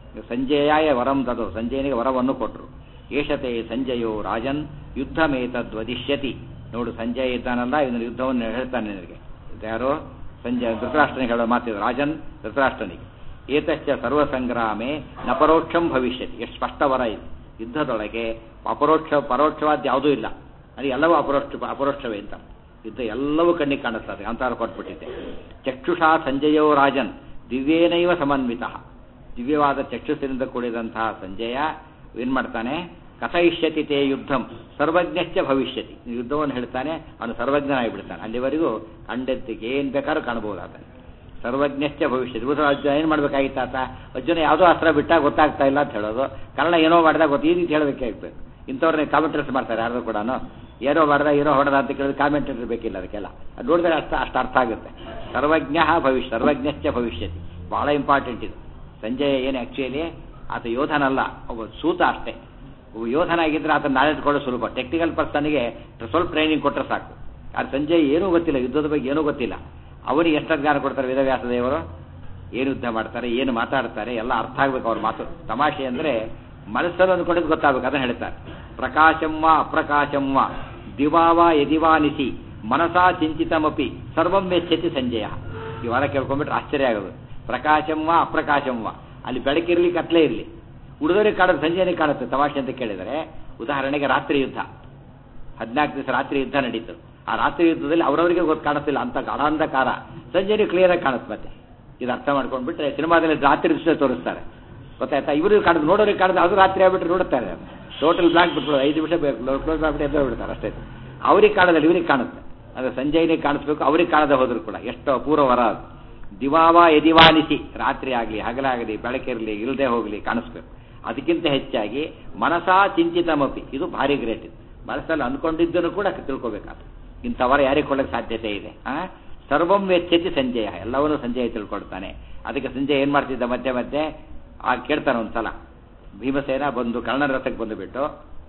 ಸಂಜಯಾಯ ವರಂ ದದು ಸಂಜಯನಿಗೆ ವರವನ್ನು ಕೊಟ್ಟರು ಏಷತೆ ಸಂಜಯೋ ರಾಜನ್ ಯುದ್ಧಮೇತದ್ ವದಿಷ್ಯತಿ ನೋಡು ಸಂಜಯ ಇದ್ದಾನಲ್ಲ ಇವನು ಯುದ್ಧವನ್ನು ಹೇಳ್ತಾನೆ ನಿನಗೆ ಯಾರೋ ಸಂಜಯ ಧೃತರಾಷ್ಟ್ರನಿಗೆ ಹೇಳೋ ಮಾತಿದೆ ರಾಜನ್ ಧೃತರಾಷ್ಟ್ರನಿಗೆ ಏತಶ್ಚ ಸರ್ವಸಂಗ್ರಾಮೆ ನಪರೋಕ್ಷಂ ಭವಿಷ್ಯತಿ ಎಷ್ಟು ಸ್ಪಷ್ಟ ವರ ಇದೆ ಯುದ್ಧದೊಳಗೆ ಅಪರೋಕ್ಷ ಪರೋಕ್ಷವಾದ ಯಾವುದೂ ಇಲ್ಲ ಅದು ಎಲ್ಲವೂ ಅಪರೋಕ್ಷ ಅಪರೋಕ್ಷವೇ ಅಂತ ಯುದ್ಧ ಎಲ್ಲವೂ ಕಣ್ಣಿಗೆ ಕಾಣಿಸ್ತದೆ ಅಂತಾರು ಕೊಟ್ಬಿಟ್ಟಿದ್ದೆ ಚಕ್ಷುಷಾ ಸಂಜಯೋ ರಾಜನ್ ದಿವ್ಯೇನೈವ ಸಮನ್ವಿತ ದಿವ್ಯವಾದ ಚಕ್ಷುಸಿನಿಂದ ಕೂಡಿದಂತಹ ಸಂಜಯ ಏನ್ ಮಾಡ್ತಾನೆ ಕಥಯಿಷ್ಯತಿ ತೇ ಯುದ್ಧಂ ಸರ್ವಜ್ಞಶ್ಚ ಭವಿಷ್ಯತಿ ಯುದ್ಧವನ್ನು ಹೇಳ್ತಾನೆ ಅವನು ಸರ್ವಜ್ಞನಾಗಿಬಿಡ್ತಾನೆ ಅಲ್ಲಿವರೆಗೂ ಕಂಡದ್ದಿಗೆ ಏನು ಬೇಕಾದ್ರೂ ಕಾಣಬಹುದಾದ ಸರ್ವಜ್ಞಶ್ಚ ಭವಿಷ್ಯತಿ ಉಳಿದ ಅರ್ಜುನ ಏನು ಮಾಡಬೇಕಾಗಿತ್ತು ಆತ ಅರ್ಜುನ ಯಾವುದೋ ಅಸ್ತ್ರ ಬಿಟ್ಟಾಗ ಗೊತ್ತಾಗ್ತಾ ಇಲ್ಲ ಅಂತ ಹೇಳೋದು ಕನ್ನಡ ಏನೋ ಮಾಡಿದಾಗ ಗೊತ್ತು ಈ ರೀತಿ ಹೇಳಬೇಕೇ ಆಗ್ಬೇಕು ಇಂಥವ್ರನ್ನ ಕಾಮೆಂಟ್ರೀಸ್ ಮಾಡ್ತಾರೆ ಯಾರು ಕೂಡ ಏನೋ ಮಾಡ್ದ ಏನೋ ಹೊಡೆದ ಅಂತ ಕೇಳಿದ್ರೆ ಕಾಮೆಂಟ್ರಿ ಬೇಕಿಲ್ಲ ಅದಕ್ಕೆಲ್ಲ ಅದು ನೋಡಿದ್ರೆ ಅರ್ಥ ಅಷ್ಟು ಅರ್ಥ ಆಗುತ್ತೆ ಸರ್ವಜ್ಞ ಭವಿಷ್ಯ ಸರ್ವಜ್ಞಶ್ಚ ಭವಿಷ್ಯತಿ ಬಹಳ ಇಂಪಾರ್ಟೆಂಟ್ ಇದು ಸಂಜಯ್ ಏನು ಆ್ಯಕ್ಚುಲಿ ಆತ ಯೋಧನಲ್ಲ ಒಬ್ಬ ಸೂತ ಅಷ್ಟೇ ಒಬ್ಬ ಯೋಧನಾಗಿದ್ದರೆ ಆತ ನಾಲೆಜ್ ಕೊಡೋ ಸುಲಭ ಟೆಕ್ನಿಕಲ್ ಪರ್ಸನ್ಗೆ ಸ್ವಲ್ಪ ಟ್ರೈನಿಂಗ್ ಕೊಟ್ಟರೆ ಸಾಕು ಆದ್ರೆ ಸಂಜಯ್ ಏನೂ ಗೊತ್ತಿಲ್ಲ ಯುದ್ಧದ ಬಗ್ಗೆ ಏನೂ ಗೊತ್ತಿಲ್ಲ ಅವರಿಗೆ ಎಷ್ಟು ಜ್ಞಾನ ಕೊಡ್ತಾರೆ ವೇದವ್ಯಾಸ ದೇವರು ಏನು ಯುದ್ಧ ಮಾಡ್ತಾರೆ ಏನು ಮಾತಾಡ್ತಾರೆ ಎಲ್ಲ ಅರ್ಥ ಆಗ್ಬೇಕು ಅವ್ರ ಮಾತು ತಮಾಷೆ ಅಂದರೆ ಮನಸ್ಸಲ್ಲಿ ಅಂದ್ಕೊಂಡಿದ್ದು ಗೊತ್ತಾಗಬೇಕು ಅದನ್ನು ಹೇಳ್ತಾರೆ ಪ್ರಕಾಶಂವ ಅಪ್ರಕಾಶಂವ ದಿವಾವ ಯದಿವಾನಿಸಿ ಮನಸಾ ಚಿಂತಿತಮಪಿ ಸರ್ವಂ ಮೆಚ್ಚತಿ ಸಂಜಯ ಈ ವಾರ ಕೇಳ್ಕೊಂಡ್ಬಿಟ್ರೆ ಆಶ್ಚರ್ಯ ಆಗೋದು ಪ್ರಕಾಶಂವ ಅಪ್ರಕಾಶಂವ ಅಲ್ಲಿ ಬೆಳಕಿರಲಿ ಕತ್ಲೇ ಇರಲಿ ಉಳಿದವರಿಗೆ ಕಾಣುತ್ತೆ ಸಂಜೆನಿಗೆ ಕಾಣುತ್ತೆ ತಮಾಷೆ ಅಂತ ಕೇಳಿದರೆ ಉದಾಹರಣೆಗೆ ರಾತ್ರಿ ಯುದ್ಧ ಹದಿನಾಲ್ಕು ದಿವಸ ರಾತ್ರಿ ಯುದ್ಧ ನಡೀತು ಆ ರಾತ್ರಿ ಯುದ್ಧದಲ್ಲಿ ಅವರವರಿಗೆ ಗೊತ್ತು ಕಾಣಿಸ್ತಿಲ್ಲ ಅಂತ ಗಾಢಾಂಧಕಾರ ಸಂಜೆನಿಗೆ ಕ್ಲಿಯರಾಗಿ ಕಾಣುತ್ತೆ ಮತ್ತೆ ಇದು ಅರ್ಥ ಮಾಡ್ಕೊಂಡ್ಬಿಟ್ರೆ ಸಿನಿಮಾದಲ್ಲಿ ರಾತ್ರಿ ದಿವಸ ತೋರಿಸ್ತಾರೆ ಗೊತ್ತಾಯ್ತಾ ಇವರು ಕಾಣುದು ನೋಡೋರಿಗೆ ಕಾಣುದು ಅದು ರಾತ್ರಿ ಆಗ್ಬಿಟ್ರೆ ನೋಡುತ್ತಾರೆ ಟೋಟಲ್ ಬ್ಲಾಕ್ ಬಿಟ್ಬಿಡೋದು ಐದು ನಿಮಿಷ ಬೇಕು ಕ್ಲೋಸ್ ಮಾಡಿಬಿಟ್ಟು ಎದ್ದು ಬಿಡ್ತಾರೆ ಅಷ್ಟೇ ಅವ್ರಿಗೆ ಕಾಣೋದಿಲ್ಲ ಇವ್ರಿಗೆ ಕಾಣುತ್ತೆ ಅದು ಸಂಜಯನಿಗೆ ಕಾಣಿಸ್ಬೇಕು ಅವ್ರಿಗೆ ಕಾಣದೆ ಹೋದ್ರು ಕೂಡ ಎಷ್ಟು ಅಪೂರ್ವ ವರ ಅದು ದಿವಾವ ಯದಿವಾನಿಸಿ ರಾತ್ರಿ ಆಗಲಿ ಹಗಲಾಗಲಿ ಬೆಳಕಿರಲಿ ಇಲ್ಲದೆ ಹೋಗಲಿ ಕಾಣಿಸ್ಬೇಕು ಅದಕ್ಕಿಂತ ಹೆಚ್ಚಾಗಿ ಮನಸಾ ಚಿಂತಿತಮಪಿ ಇದು ಭಾರಿ ಗ್ರೇಟ್ ಇದು ಮನಸ್ಸಲ್ಲಿ ಅಂದ್ಕೊಂಡಿದ್ದನ್ನು ಕೂಡ ತಿಳ್ಕೊಬೇಕಾಗ್ತದೆ ಇಂಥವರ ಯಾರಿಗೆ ಕೊಡೋಕ್ಕೆ ಸಾಧ್ಯತೆ ಇದೆ ಆ ಸರ್ವಂ ವೆಚ್ಚತಿ ಸಂಜಯ ಎಲ್ಲವನ್ನೂ ಸಂಜಯ ತಿಳ್ಕೊಳ್ತಾನೆ ಅದಕ್ಕೆ ಸಂಜಯ್ ಏನು ಮಾಡ್ತಿದ್ದ ಮಧ್ಯೆ ಮಧ್ಯೆ ಆ ಕೇಳ್ತಾನೆ ಒಂದ್ಸಲ ಭೀಮಸೇನ ಬಂದು ಕರ್ಣನ ರಥಕ್ಕೆ ಬಂದುಬಿಟ್ಟು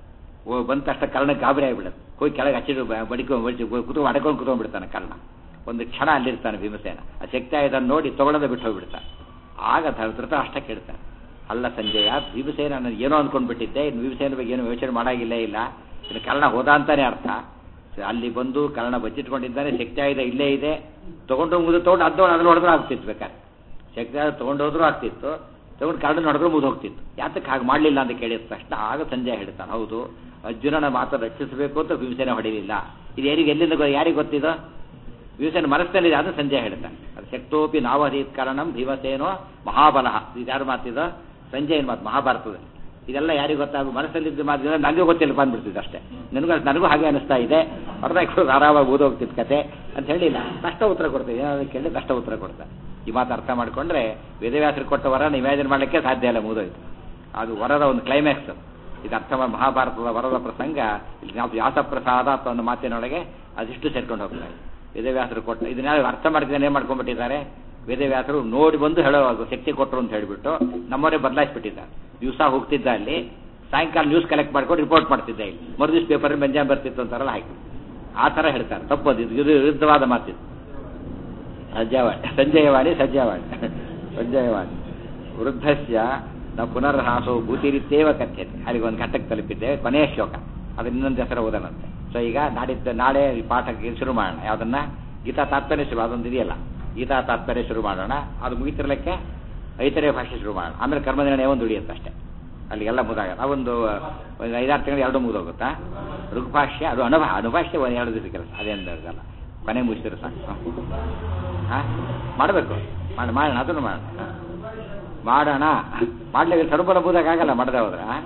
ಓ ಬಂದ ತಕ್ಷಣ ಕರ್ಣ ಗಾಬರಿ ಆಗಿಬಿಡುತ್ತೆ ಹೋಗಿ ಕೆಳಗೆ ಹಚ್ಚಿಡು ಬಡಿಕೊಂಡು ಬಡಿಸಿ ಕುತು ಅಡ್ಕೊಂಡು ಕುತ್ಕೊಂಡ್ಬಿಡ್ತಾನೆ ಕರ್ಣ ಒಂದು ಕ್ಷಣ ಅಲ್ಲಿರ್ತಾನೆ ಭೀಮಸೇನ ಆ ಶಕ್ತಿ ಇದನ್ನು ನೋಡಿ ತಗೊಳ್ಳೋದೇ ಬಿಟ್ಟು ಹೋಗ್ಬಿಡ್ತಾನೆ ಆಗ ಧೃತ ಅಷ್ಟ ಕೇಳ್ತಾನೆ ಅಲ್ಲ ಸಂಜಯ ಭೀಮಸೇನ ನಾನು ಏನೋ ಅಂದ್ಕೊಂಡ್ಬಿಟ್ಟಿದ್ದೆ ಇನ್ನು ಭೀಮಸೇನ ಬಗ್ಗೆ ಏನು ಯೋಚನೆ ಮಾಡಾಗಿಲ್ಲೇ ಇಲ್ಲ ಇನ್ನು ಕರ್ಣ ಹೋದ ಅಂತಾನೆ ಅರ್ಥ ಅಲ್ಲಿ ಬಂದು ಕರ್ಣ ಬಚ್ಚಿಟ್ಕೊಂಡಿದ್ದಾನೆ ಶಕ್ತಿ ಆಯುಧ ಇಲ್ಲೇ ಇದೆ ತಗೊಂಡು ಮುಗಿದು ತಗೊಂಡು ಅದು ಅದನ್ನ ಹೊಡೆದ್ರೂ ಆಗ್ತಿತ್ತು ಬೇಕಾದ್ರೆ ಶಕ್ತಿ ಆಯುಧ ತಗೊಂಡು ಹೋದ್ರೂ ಆಗ್ತಿತ್ತು ತಗೊಂಡು ಕರ್ಣ ಹೊಡೆದ್ರೂ ಮುಗಿದು ಹೋಗ್ತಿತ್ತು ಯಾತಕ್ಕೆ ಹಾಗೆ ಮಾಡಲಿಲ್ಲ ಅಂತ ಕೇಳಿದ ತಕ್ಷಣ ಆಗ ಸಂಜಯ ಹೇಳ್ತಾನೆ ಹೌದು ಅರ್ಜುನನ ಮಾತು ರಕ್ಷಿಸಬೇಕು ಅಂತ ಭೀಮಸೇನ ಹೊಡಿಲಿಲ್ಲ ಇದು ಯಾರಿಗೆ ಎಲ್ಲಿಂದ ಗೊ- ಯಾರಿಗೆ ಗೊತ್ತಿದೋ ಭೀಮಸೇನ ಮನಸ್ಸಿನಲ್ಲಿದೆ ಅದು ಸಂಜಯ ಹೇಳ್ತಾನೆ ಅದು ಶಕ್ತೋಪಿ ನಾವಧೀತ್ ಕಾರಣಂ ಭೀಮಸೇನೋ ಮಹಾಬಲ ಇದು ಯಾರು ಮಾತಿದೋ ಸಂಜಯನ ಮಾತು ಮಹಾಭಾರತದಲ್ಲಿ ಇದೆಲ್ಲ ಯಾರಿಗೆ ಗೊತ್ತಾಗ ಮನಸ್ಸಲ್ಲಿದ್ದ ಮಾತ್ರ ನನಗೂ ಗೊತ್ತಿಲ್ಲ ಬಂದ್ಬಿಡ್ತಿದ್ದು ಅಷ್ಟೇ ನನಗೂ ನನಗೂ ಹಾಗೆ ಅನಿಸ್ತಾ ಇದೆ ಹೊರದಾಗಿ ಕೊಡೋದು ಆರಾಮಾಗಿ ಓದೋಗ್ತಿತ್ತು ಕತೆ ಅಂತ ಹೇಳಿಲ್ಲ ಕಷ್ಟ ಉತ್ತರ ಕೊಡ್ತೀವಿ ಏನಾದ್ರು ಕೇಳಿ ಕಷ್ಟ ಉತ್ತರ ಕೊಡ್ತಾ ಈ ಮಾತು ಅರ್ಥ ಮಾಡ್ಕೊಂಡ್ರೆ ವೇದವ್ಯಾಸರು ಕೊಟ್ಟ ವರನ ಇಮ್ಯಾಜಿನ್ ಮಾಡಲಿಕ್ಕೆ ಸಾಧ್ಯ ಇಲ್ಲ ಮುಗಿದೋಯ್ತು ಅದು ವರದ ಒಂದು ಕ್ಲೈಮ್ಯಾಕ್ಸ್ ಇದು ಅರ್ಥ ಮಾಡಿ ಮಹಾಭಾರತದ ವರದ ಪ್ರಸಂಗ ಇಲ್ಲಿ ನಾವು ವ್ಯಾಸಪ್ರಸಾದ ಅಥವಾ ಒಂದು ಮಾತಿನೊಳಗೆ ಅದಿಷ್ಟು ಸೇರ್ಕೊಂಡು ಹೋಗ್ತಾರೆ ವೇದವ್ಯಾಸರು ಕೊಟ್ಟ ಇದನ್ನ ಯಾರು ಅರ್ಥ ಮಾಡ್ತಿದ್ದಾನೆ ಏನು ಮಾಡ್ಕೊಂಡ್ಬಿಟ್ಟಿದ್ದಾರೆ ವೇದವ್ಯಾಸರು ನೋಡಿ ಬಂದು ಹೇಳೋ ಶಕ್ತಿ ಕೊಟ್ಟರು ಅಂತ ಹೇಳಿಬಿಟ್ಟು ನಮ್ಮವರೇ ಬದಲಾಯಿಸ್ಬಿಟ್ಟಿದ್ದಾರೆ ದಿವಸ ಹೋಗ್ತಿದ್ದ ಅಲ್ಲಿ ಸಾಯಂಕಾಲ ನ್ಯೂಸ್ ಕಲೆಕ್ಟ್ ಮಾಡ್ಕೊಂಡು ರಿಪೋರ್ಟ್ ಮಾಡ್ತಿದ್ದೆ ಇಲ್ಲಿ ಮರುದಿವ್ಸ ಪೇಪರ್ ಬೆಂಜಾಮ್ ಬರ್ತಿತ್ತು ಅಂತಾರಲ್ಲ ಹಾಕಿ ಆ ಥರ ಹೇಳ್ತಾರೆ ತಪ್ಪದು ಇದು ಇದು ವಿರುದ್ಧವಾದ ಮಾತಿದು ಸಜ್ಜಾವಾಣಿ ಸಂಜಯವಾಣಿ ಸಜ್ಜಾವಾಣಿ ಸಂಜಯವಾಣಿ ವೃದ್ಧಸ್ಯ ನ ಪುನರ್ಹಾಸೋ ಭೂತಿರಿತ್ತೇವ ಕಥ್ಯತೆ ಅಲ್ಲಿಗೆ ಒಂದು ಘಟ್ಟಕ್ಕೆ ತಲುಪಿದ್ದೇವೆ ಕೊನೆಯ ಶ್ಲೋಕ ಅದು ಇನ್ನೊಂದು ಹೆಸರು ಓದನಂತೆ ಸೊ ಈಗ ನಾಡಿದ್ದು ನಾಳೆ ಈ ಪಾಠಕ್ಕೆ ಶುರು ಮಾಡೋಣ ಯಾವುದನ್ನ ಗೀತಾ ತಾತ್ಪರ್ಯ ಶುರು ಅದೊಂದು ಇದೆಯಲ್ಲ ಗೀತಾ ತಾತ್ಪರ್ಯ ಶುರು ಮಾಡೋಣ ಅದು ಮುಗಿತಿರ್ಲಿಕ್ಕೆ ಐತರೇ ಭಾಷೆ ಶುರು ಮಾಡೋಣ ಆಮೇಲೆ ಕರ್ಮನಿರ್ಣಯ ಒಂದು ಉಳಿಯುತ್ತೆ ಅಷ್ಟೇ ಅಲ್ಲಿಗೆಲ್ಲ ಮುದಾಗಲ್ಲ ಅವೊಂದು ಒಂದು ಐದಾರು ತಿಂಗಳು ಎರಡು ಮುಗಿದೋಗುತ್ತಾ ಋಗ್ಭಾಷ್ಯ ಅದು ಅನುಭಾ ಅನುಭಾಷ್ಯ ಒಂದು ಎರಡು ದಿವಸ ಕೆಲಸ ಅದೇನು ಇರಲ್ಲ ಕೊನೆ ಮುಗಿಸಿದ್ರೆ ಸಾಕು ಹಾಂ ಮಾಡಬೇಕು ಮಾಡಿ ಮಾಡೋಣ ಅದನ್ನು ಮಾಡೋಣ ಹ. ಮಾಡೋಣ ಮಾಡ್ಲಿಕ್ಕೆ ಸರ್ವರ ಬೂದಕ್ಕಾಗಲ್ಲ ಮಾಡದೆ ಹೋದ್ರೆ ಹಾಂ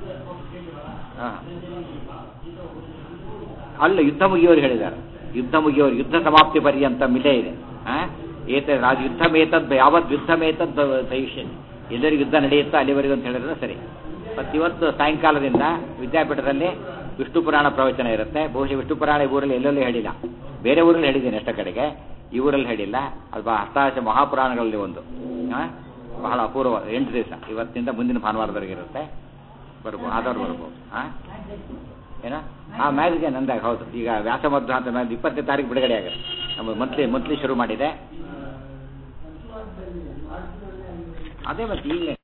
ಅಲ್ಲ ಯುದ್ಧ ಮುಗಿಯೋರು ಹೇಳಿದ್ದಾರೆ ಯುದ್ಧ ಮುಗಿಯೋರು ಯುದ್ಧ ಸಮಾಪ್ತಿ ಪರ್ಯಂತ ಮಿಲೆ ಇದೆ ಆ ಏತ ರಾಜ ಯುದ್ಧಮೇತದ್ ಯಾವತ್ ಯುದ್ಧಮೇತದ್ ಸಹಿಷ್ಯ ಎಲ್ಲರಿಗೂ ಯುದ್ಧ ನಡೆಯುತ್ತಾ ಅಲ್ಲಿವರೆಗೂ ಅಂತ ಹೇಳಿದ್ರೆ ಸರಿ ಮತ್ತು ಇವತ್ತು ಸಾಯಂಕಾಲದಿಂದ ವಿದ್ಯಾಪೀಠದಲ್ಲಿ ವಿಷ್ಣು ಪುರಾಣ ಪ್ರವಚನ ಇರುತ್ತೆ ಬಹುಶಃ ವಿಷ್ಣು ಪುರಾಣ ಈ ಊರಲ್ಲಿ ಎಲ್ಲೆಲ್ಲೂ ಹೇಳಿಲ್ಲ ಬೇರೆ ಊರಲ್ಲಿ ಹೇಳಿದ್ದೀನಿ ಎಷ್ಟ ಕಡೆಗೆ ಈ ಊರಲ್ಲಿ ಹೇಳಿಲ್ಲ ಅದು ಬಹಳ ಹತ್ತಾಶ ಮಹಾಪುರಾಣಗಳಲ್ಲಿ ಒಂದು ಆ? ಬಹಳ ಅಪೂರ್ವ ಎಂಟು ದಿವಸ ಇವತ್ತಿನಿಂದ ಮುಂದಿನ ಭಾನುವಾರದವರೆಗೆ ಇರುತ್ತೆ ಬರ್ಬೋದು ಆದವ್ರು ಬರ್ಬೋದು ಹಾಂ ಏನ ಆ ಮ್ಯಾಗಝಿನ್ ಅಂದಾಗ ಹೌದು ಈಗ ವ್ಯಾಸಮಧ್ವ ಅಂತ ಮ್ಯಾಗ್ ಇಪ್ಪತ್ತನೇ ತಾರೀಕು ಬಿಡುಗಡೆ ಆಗುತ್ತೆ ನಮ್ಮ ಮಂತ್ಲಿ ಮಂತ್ಲಿ ಶುರು ಮಾಡಿದೆ ಅದೇ ಮತ್ತೆ ಈಗ